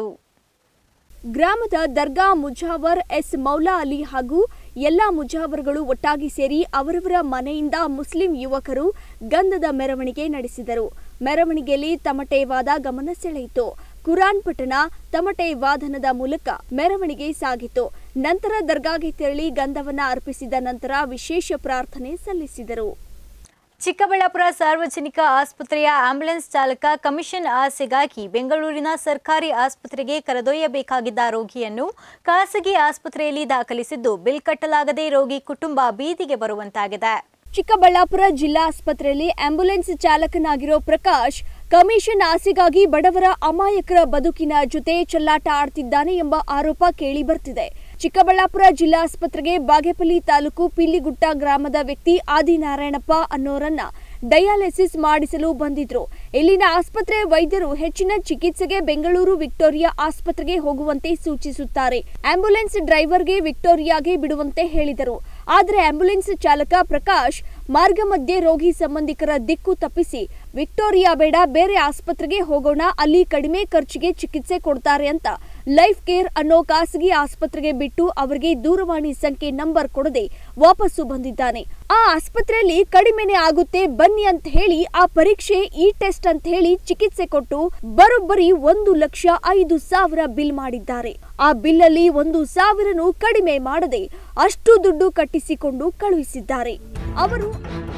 ಗ್ರಾಮದ ದರ್ಗಾ ಮುಜಾವರ್ ಎಸ್ ಮೌಲಾ ಅಲಿ ಹಾಗೂ ಎಲ್ಲ ಮುಜಾವರ್ಗಳು ಒಟ್ಟಾಗಿ ಸೇರಿ ಅವರವರ ಮನೆಯಿಂದ ಮುಸ್ಲಿಂ ಯುವಕರು ಗಂಧದ ಮೆರವಣಿಗೆ ನಡೆಸಿದರು ಮೆರವಣಿಗೆಯಲ್ಲಿ ತಮಟೆ ವಾದ ಗಮನ ಸೆಳೆಯಿತು ಕುರಾನ್ ಪಠಣ ತಮಟೆ ವಾದನದ ಮೂಲಕ ಮೆರವಣಿಗೆ ಸಾಗಿತು ನಂತರ ದರ್ಗಾಗೆ ತೆರಳಿ ಗಂಧವನ್ನ ಅರ್ಪಿಸಿದ ನಂತರ ವಿಶೇಷ ಪ್ರಾರ್ಥನೆ ಸಲ್ಲಿಸಿದರು ಚಿಕ್ಕಬಳ್ಳಾಪುರ ಸಾರ್ವಜನಿಕ ಆಸ್ಪತ್ರೆಯ ಆಂಬ್ಯುಲೆನ್ಸ್ ಚಾಲಕ ಕಮಿಷನ್ ಆಸೆಗಾಗಿ ಬೆಂಗಳೂರಿನ ಸರ್ಕಾರಿ ಆಸ್ಪತ್ರೆಗೆ ಕರೆದೊಯ್ಯಬೇಕಾಗಿದ್ದ ರೋಗಿಯನ್ನು ಖಾಸಗಿ ಆಸ್ಪತ್ರೆಯಲ್ಲಿ ದಾಖಲಿಸಿದ್ದು ಬಿಲ್ ಕಟ್ಟಲಾಗದೆ ರೋಗಿ ಕುಟುಂಬ ಬೀದಿಗೆ ಬರುವಂತಾಗಿದೆ ಚಿಕ್ಕಬಳ್ಳಾಪುರ ಜಿಲ್ಲಾ ಆಸ್ಪತ್ರೆಯಲ್ಲಿ ಆಂಬ್ಯುಲೆನ್ಸ್ ಚಾಲಕನಾಗಿರೋ ಪ್ರಕಾಶ್ ಕಮಿಷನ್ ಆಸೆಗಾಗಿ ಬಡವರ ಅಮಾಯಕರ ಬದುಕಿನ ಜೊತೆ ಚೆಲ್ಲಾಟ ಆಡ್ತಿದ್ದಾನೆ ಎಂಬ ಆರೋಪ ಕೇಳಿ ಬರ್ತಿದೆ ಚಿಕ್ಕಬಳ್ಳಾಪುರ ಜಿಲ್ಲಾ ಆಸ್ಪತ್ರೆಗೆ ಬಾಗೇಪಲ್ಲಿ ತಾಲೂಕು ಪಿಲ್ಲಿಗುಟ್ಟ ಗ್ರಾಮದ ವ್ಯಕ್ತಿ ಆದಿನಾರಾಯಣಪ್ಪ ಅನ್ನೋರನ್ನ ಡಯಾಲಿಸಿಸ್ ಮಾಡಿಸಲು ಬಂದಿದ್ರು ಇಲ್ಲಿನ ಆಸ್ಪತ್ರೆ ವೈದ್ಯರು ಹೆಚ್ಚಿನ ಚಿಕಿತ್ಸೆಗೆ ಬೆಂಗಳೂರು ವಿಕ್ಟೋರಿಯಾ ಆಸ್ಪತ್ರೆಗೆ ಹೋಗುವಂತೆ ಸೂಚಿಸುತ್ತಾರೆ ಆಂಬ್ಯುಲೆನ್ಸ್ ಡ್ರೈವರ್ಗೆ ವಿಕ್ಟೋರಿಯಾಗೆ ಬಿಡುವಂತೆ ಹೇಳಿದರು ಆದರೆ ಆಂಬ್ಯುಲೆನ್ಸ್ ಚಾಲಕ ಪ್ರಕಾಶ್ ಮಾರ್ಗ ಮಧ್ಯೆ ರೋಗಿ ಸಂಬಂಧಿಕರ ದಿಕ್ಕು ತಪ್ಪಿಸಿ ವಿಕ್ಟೋರಿಯಾ ಬೇಡ ಬೇರೆ ಆಸ್ಪತ್ರೆಗೆ ಹೋಗೋಣ ಅಲ್ಲಿ ಕಡಿಮೆ ಖರ್ಚಿಗೆ ಚಿಕಿತ್ಸೆ ಕೊಡ್ತಾರೆ ಅಂತ ಲೈಫ್ ಕೇರ್ ಅನ್ನೋ ಖಾಸಗಿ ಆಸ್ಪತ್ರೆಗೆ ಬಿಟ್ಟು ಅವರಿಗೆ ದೂರವಾಣಿ ಸಂಖ್ಯೆ ನಂಬರ್ ಕೊಡದೆ ವಾಪಸ್ಸು ಬಂದಿದ್ದಾನೆ ಆ ಆಸ್ಪತ್ರೆಯಲ್ಲಿ ಕಡಿಮೆನೆ ಆಗುತ್ತೆ ಬನ್ನಿ ಅಂತ ಹೇಳಿ ಆ ಪರೀಕ್ಷೆ ಈ ಟೆಸ್ಟ್ ಅಂತ ಹೇಳಿ ಚಿಕಿತ್ಸೆ ಕೊಟ್ಟು ಬರೋಬ್ಬರಿ ಒಂದು ಲಕ್ಷ ಐದು ಸಾವಿರ ಬಿಲ್ ಮಾಡಿದ್ದಾರೆ ಆ ಬಿಲ್ ಅಲ್ಲಿ ಒಂದು ಸಾವಿರನು ಕಡಿಮೆ ಮಾಡದೆ ಅಷ್ಟು ದುಡ್ಡು ಕಟ್ಟಿಸಿಕೊಂಡು ಕಳುಹಿಸಿದ್ದಾರೆ ಅವರು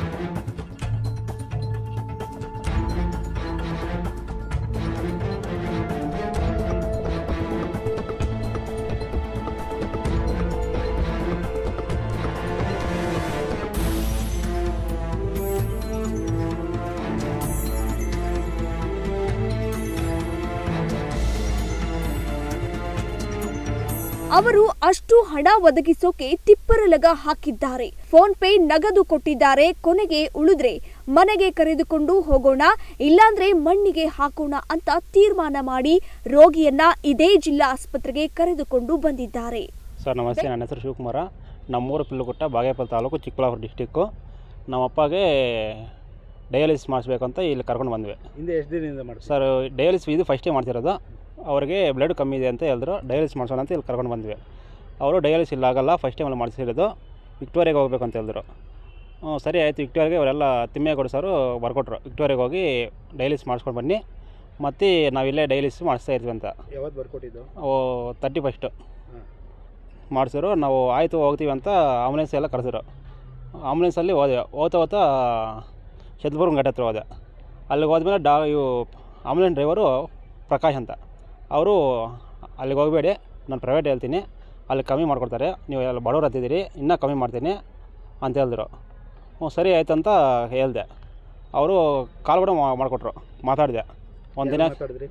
ಅವರು ಅಷ್ಟು ಹಣ ಒದಗಿಸೋಕೆ ತಿಪ್ಪರಲಗ ಹಾಕಿದ್ದಾರೆ ಫೋನ್ ಪೇ ನಗದು ಕೊಟ್ಟಿದ್ದಾರೆ ಕೊನೆಗೆ ಉಳಿದ್ರೆ ಮನೆಗೆ ಕರೆದುಕೊಂಡು ಹೋಗೋಣ ಇಲ್ಲಾಂದ್ರೆ ಮಣ್ಣಿಗೆ ಹಾಕೋಣ ಅಂತ ತೀರ್ಮಾನ ಮಾಡಿ ರೋಗಿಯನ್ನ ಇದೇ ಜಿಲ್ಲಾ ಆಸ್ಪತ್ರೆಗೆ ಕರೆದುಕೊಂಡು ಬಂದಿದ್ದಾರೆ ಸರ್ ನಮಸ್ತೆ ನನ್ನ ಹೆಸರು ಶಿವಕುಮಾರ ನಮ್ಮೂರು ಪಿಲ್ಲುಗುಟ್ಟ ಬಾಗೇಪಲ್ಲಿ ತಾಲೂಕು ಚಿಕ್ಕಬಳ್ಳಾಪುರ ಡಿಸ್ಟಿಕ್ಕು ನಮ್ಮ ಅಪ್ಪಗೆ ಡಯಾಲಿಸಿಸ್ ಮಾಡಿಸ್ಬೇಕು ಅಂತ ಇಲ್ಲಿ ಕರ್ಕೊಂಡು ಬಂದ್ವಿ ಹಿಂದೆ ಎಷ್ಟು ದಿನದಿಂದ ಮಾಡ್ತೀವಿ ಸರ್ ಡಯಾಲಿಸಿಸ್ ಇದು ಫಸ್ಟ್ ಟೈಮ್ ಮಾಡ್ತಿರೋದು ಅವ್ರಿಗೆ ಬ್ಲಡ್ ಕಮ್ಮಿ ಇದೆ ಅಂತ ಹೇಳಿದ್ರು ಡಯಾಲಿಸಿಸ್ ಮಾಡಿಸೋಣ ಅಂತ ಇಲ್ಲಿ ಕರ್ಕೊಂಡು ಬಂದ್ವಿ ಅವರು ಡಯಾಲಿಸಿಸ್ ಇಲ್ಲ ಆಗಲ್ಲ ಫಸ್ಟ್ ಟೈಮ್ ಅಲ್ಲಿ ಮಾಡಿಸಿರೋದು ವಿಕ್ಟೋರಿಯಾಗೆ ಹೋಗ್ಬೇಕು ಅಂತ ಹೇಳಿದ್ರು ಹ್ಞೂ ಸರಿ ಆಯಿತು ವಿಕ್ಟೋರಿಯಾಗೆ ಅವರೆಲ್ಲ ತಿಮ್ಮೇಗೌಡ ಸರು ಬರ್ಕೊಟ್ರು ವಿಕ್ಟೋರಿಯಾಗೆ ಹೋಗಿ ಡಯಾಲಿಸಿಸ್ ಮಾಡಿಸ್ಕೊಂಡು ಬನ್ನಿ ಮತ್ತು ನಾವಿಲ್ಲೇ ಡಯಾಲಿಸಿಸ್ ಮಾಡಿಸ್ತಾ ಇದ್ವಿ ಅಂತ ಯಾವತ್ತು ಬರ್ಕೊಟ್ಟಿದ್ದು ಓ ತರ್ಟಿ ಫಸ್ಟು ಮಾಡಿಸಿದ್ರು ನಾವು ಆಯಿತು ಹೋಗ್ತೀವಿ ಅಂತ ಆಂಬುಲೆನ್ಸ್ ಎಲ್ಲ ಕರೆಸಿದ್ರು ಆಂಬುಲೆನ್ಸಲ್ಲಿ ಹೋದೆ ಹೋಗ್ತಾ ಹೋಗ್ತಾ ಶತ್ಪುರಂ ಘಾಟ್ ಹತ್ರ ಹೋದೆ ಅಲ್ಲಿಗೆ ಹೋದ್ಮೇಲೆ ಡಾ ಇವು ಆಂಬುಲೆನ್ಸ್ ಡ್ರೈವರು ಪ್ರಕಾಶ್ ಅಂತ ಅವರು ಅಲ್ಲಿಗೆ ಹೋಗಬೇಡಿ ನಾನು ಪ್ರೈವೇಟ್ ಹೇಳ್ತೀನಿ ಅಲ್ಲಿ ಕಮ್ಮಿ ಮಾಡ್ಕೊಡ್ತಾರೆ ನೀವು ಎಲ್ಲ ಬಡವ್ರು ಹತ್ತಿದ್ದೀರಿ ಇನ್ನೂ ಕಮ್ಮಿ ಮಾಡ್ತೀನಿ ಅಂತ ಹೇಳಿದ್ರು ಹ್ಞೂ ಸರಿ ಆಯ್ತು ಅಂತ ಹೇಳ್ದೆ ಅವರು ಕಾಲ್ ಕೂಡ ಮಾ- ಮಾಡಿಕೊಟ್ರು ಮಾತಾಡಿದೆ ಒಂದು ದಿನ ಮಾತಾಡಿದ್ರಿ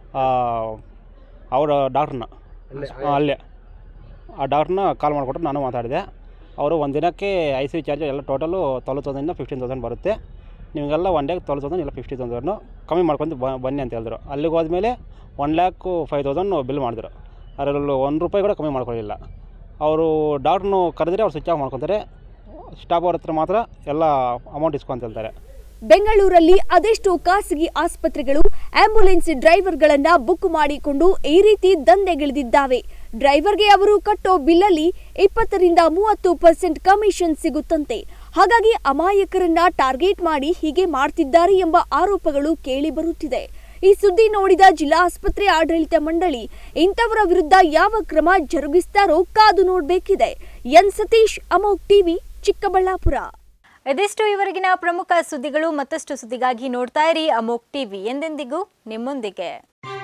ಅವರ ಡಾಕ್ಟ್ರನ್ನ ಅಲ್ಲೇ? ಹಾಂ, ಅಲ್ಲೇ ಆ ಡಾಕ್ಟ್ರನ್ನ ಕಾಲ್ ಮಾಡಿಕೊಟ್ರು ನಾನು ಮಾತಾಡಿದೆ ಅವರು ಒಂದು ದಿನಕ್ಕೆ ಐ ಸಿ ಚಾರ್ಜ್ ಎಲ್ಲ ಟೋಟಲು ಟ್ವೆಲ್ ತೌಸಂಡಿಂದ ಫಿಫ್ಟೀನ್ ತೌಸಂಡ್ ಬರುತ್ತೆ ನಿಮಗೆಲ್ಲ ಒನ್ ಡೇಗೆ ಟ್ವೆಲ್ ತೌಸಂಡ್ ಇಲ್ಲ ಫಿಫ್ಟಿ ತೌಸಂಡು ಕಮ್ಮಿ ಮಾಡ್ಕೊಂಡು ಬ- ಬನ್ನಿ ಅಂತ ಹೇಳಿದ್ರು ಅಲ್ಲಿಗೆ ಹೋದ್ಮೇಲೆ one lakh five thousand bill ಮಾಡಿದ್ರು ಅದರಲ್ಲಿ ಒಂದು ರೂಪಾಯಿ ಕೂಡ ಕಮ್ಮಿ ಮಾಡ್ಕೊಳ್ಳಿಲ್ಲ ಅವರು ಡಾಕ್ಟ್ರನ್ನು ಕರೆದ್ರೆ ಅವ್ರು ಸ್ವಿಚ್ ಆಫ್ ಮಾಡ್ಕೊತಾರೆ ಸ್ಟಾಫ್ ಅವ್ರ ಹತ್ರ ಮಾತ್ರ ಎಲ್ಲ ಅಮೌಂಟ್ ಇಸ್ಕೊಂತ ಹೇಳ್ತಾರೆ ಬೆಂಗಳೂರಲ್ಲಿ ಅದೆಷ್ಟೋ ಖಾಸಗಿ ಆಸ್ಪತ್ರೆಗಳು ಆಂಬ್ಯುಲೆನ್ಸ್ ಡ್ರೈವರ್ಗಳನ್ನ ಬುಕ್ ಮಾಡಿಕೊಂಡು ಈ ರೀತಿ ದಂಧೆಗಿಳಿದಿದ್ದಾವೆ ಡ್ರೈವರ್ಗೆ ಅವರು ಕಟ್ಟೋ ಬಿಲ್ಲಲ್ಲಿ ಇಪ್ಪತ್ತರಿಂದ ಮೂವತ್ತು ಪರ್ಸೆಂಟ್ ಕಮಿಷನ್ ಸಿಗುತ್ತಂತೆ ಹಾಗಾಗಿ ಅಮಾಯಕರನ್ನ ಟಾರ್ಗೆಟ್ ಮಾಡಿ ಹೀಗೆ ಮಾಡ್ತಿದ್ದಾರೆ ಎಂಬ ಆರೋಪಗಳು ಕೇಳಿ ಬರುತ್ತಿದೆ ಈ ಸುದ್ದಿ ನೋಡಿದ ಜಿಲ್ಲಾ ಆಸ್ಪತ್ರೆ ಆಡಳಿತ ಮಂಡಳಿ ಇಂಥವರ ವಿರುದ್ಧ ಯಾವ ಕ್ರಮ ಜರುಗಿಸ್ತಾರೋ ಕಾದು ನೋಡಬೇಕಿದೆ ಎನ್ ಸತೀಶ್ ಅಮೋಕ್ ಟಿವಿ ಚಿಕ್ಕಬಳ್ಳಾಪುರ ಇದಿಷ್ಟು ಇವರೆಗಿನ ಪ್ರಮುಖ ಸುದ್ದಿಗಳು ಮತ್ತಷ್ಟು ಸುದ್ದಿಗಾಗಿ ನೋಡ್ತಾ ಇರಿ ಅಮೋಕ್ ಟಿವಿ ಎಂದೆಂದಿಗೂ ನಿಮ್ಮೊಂದಿಗೆ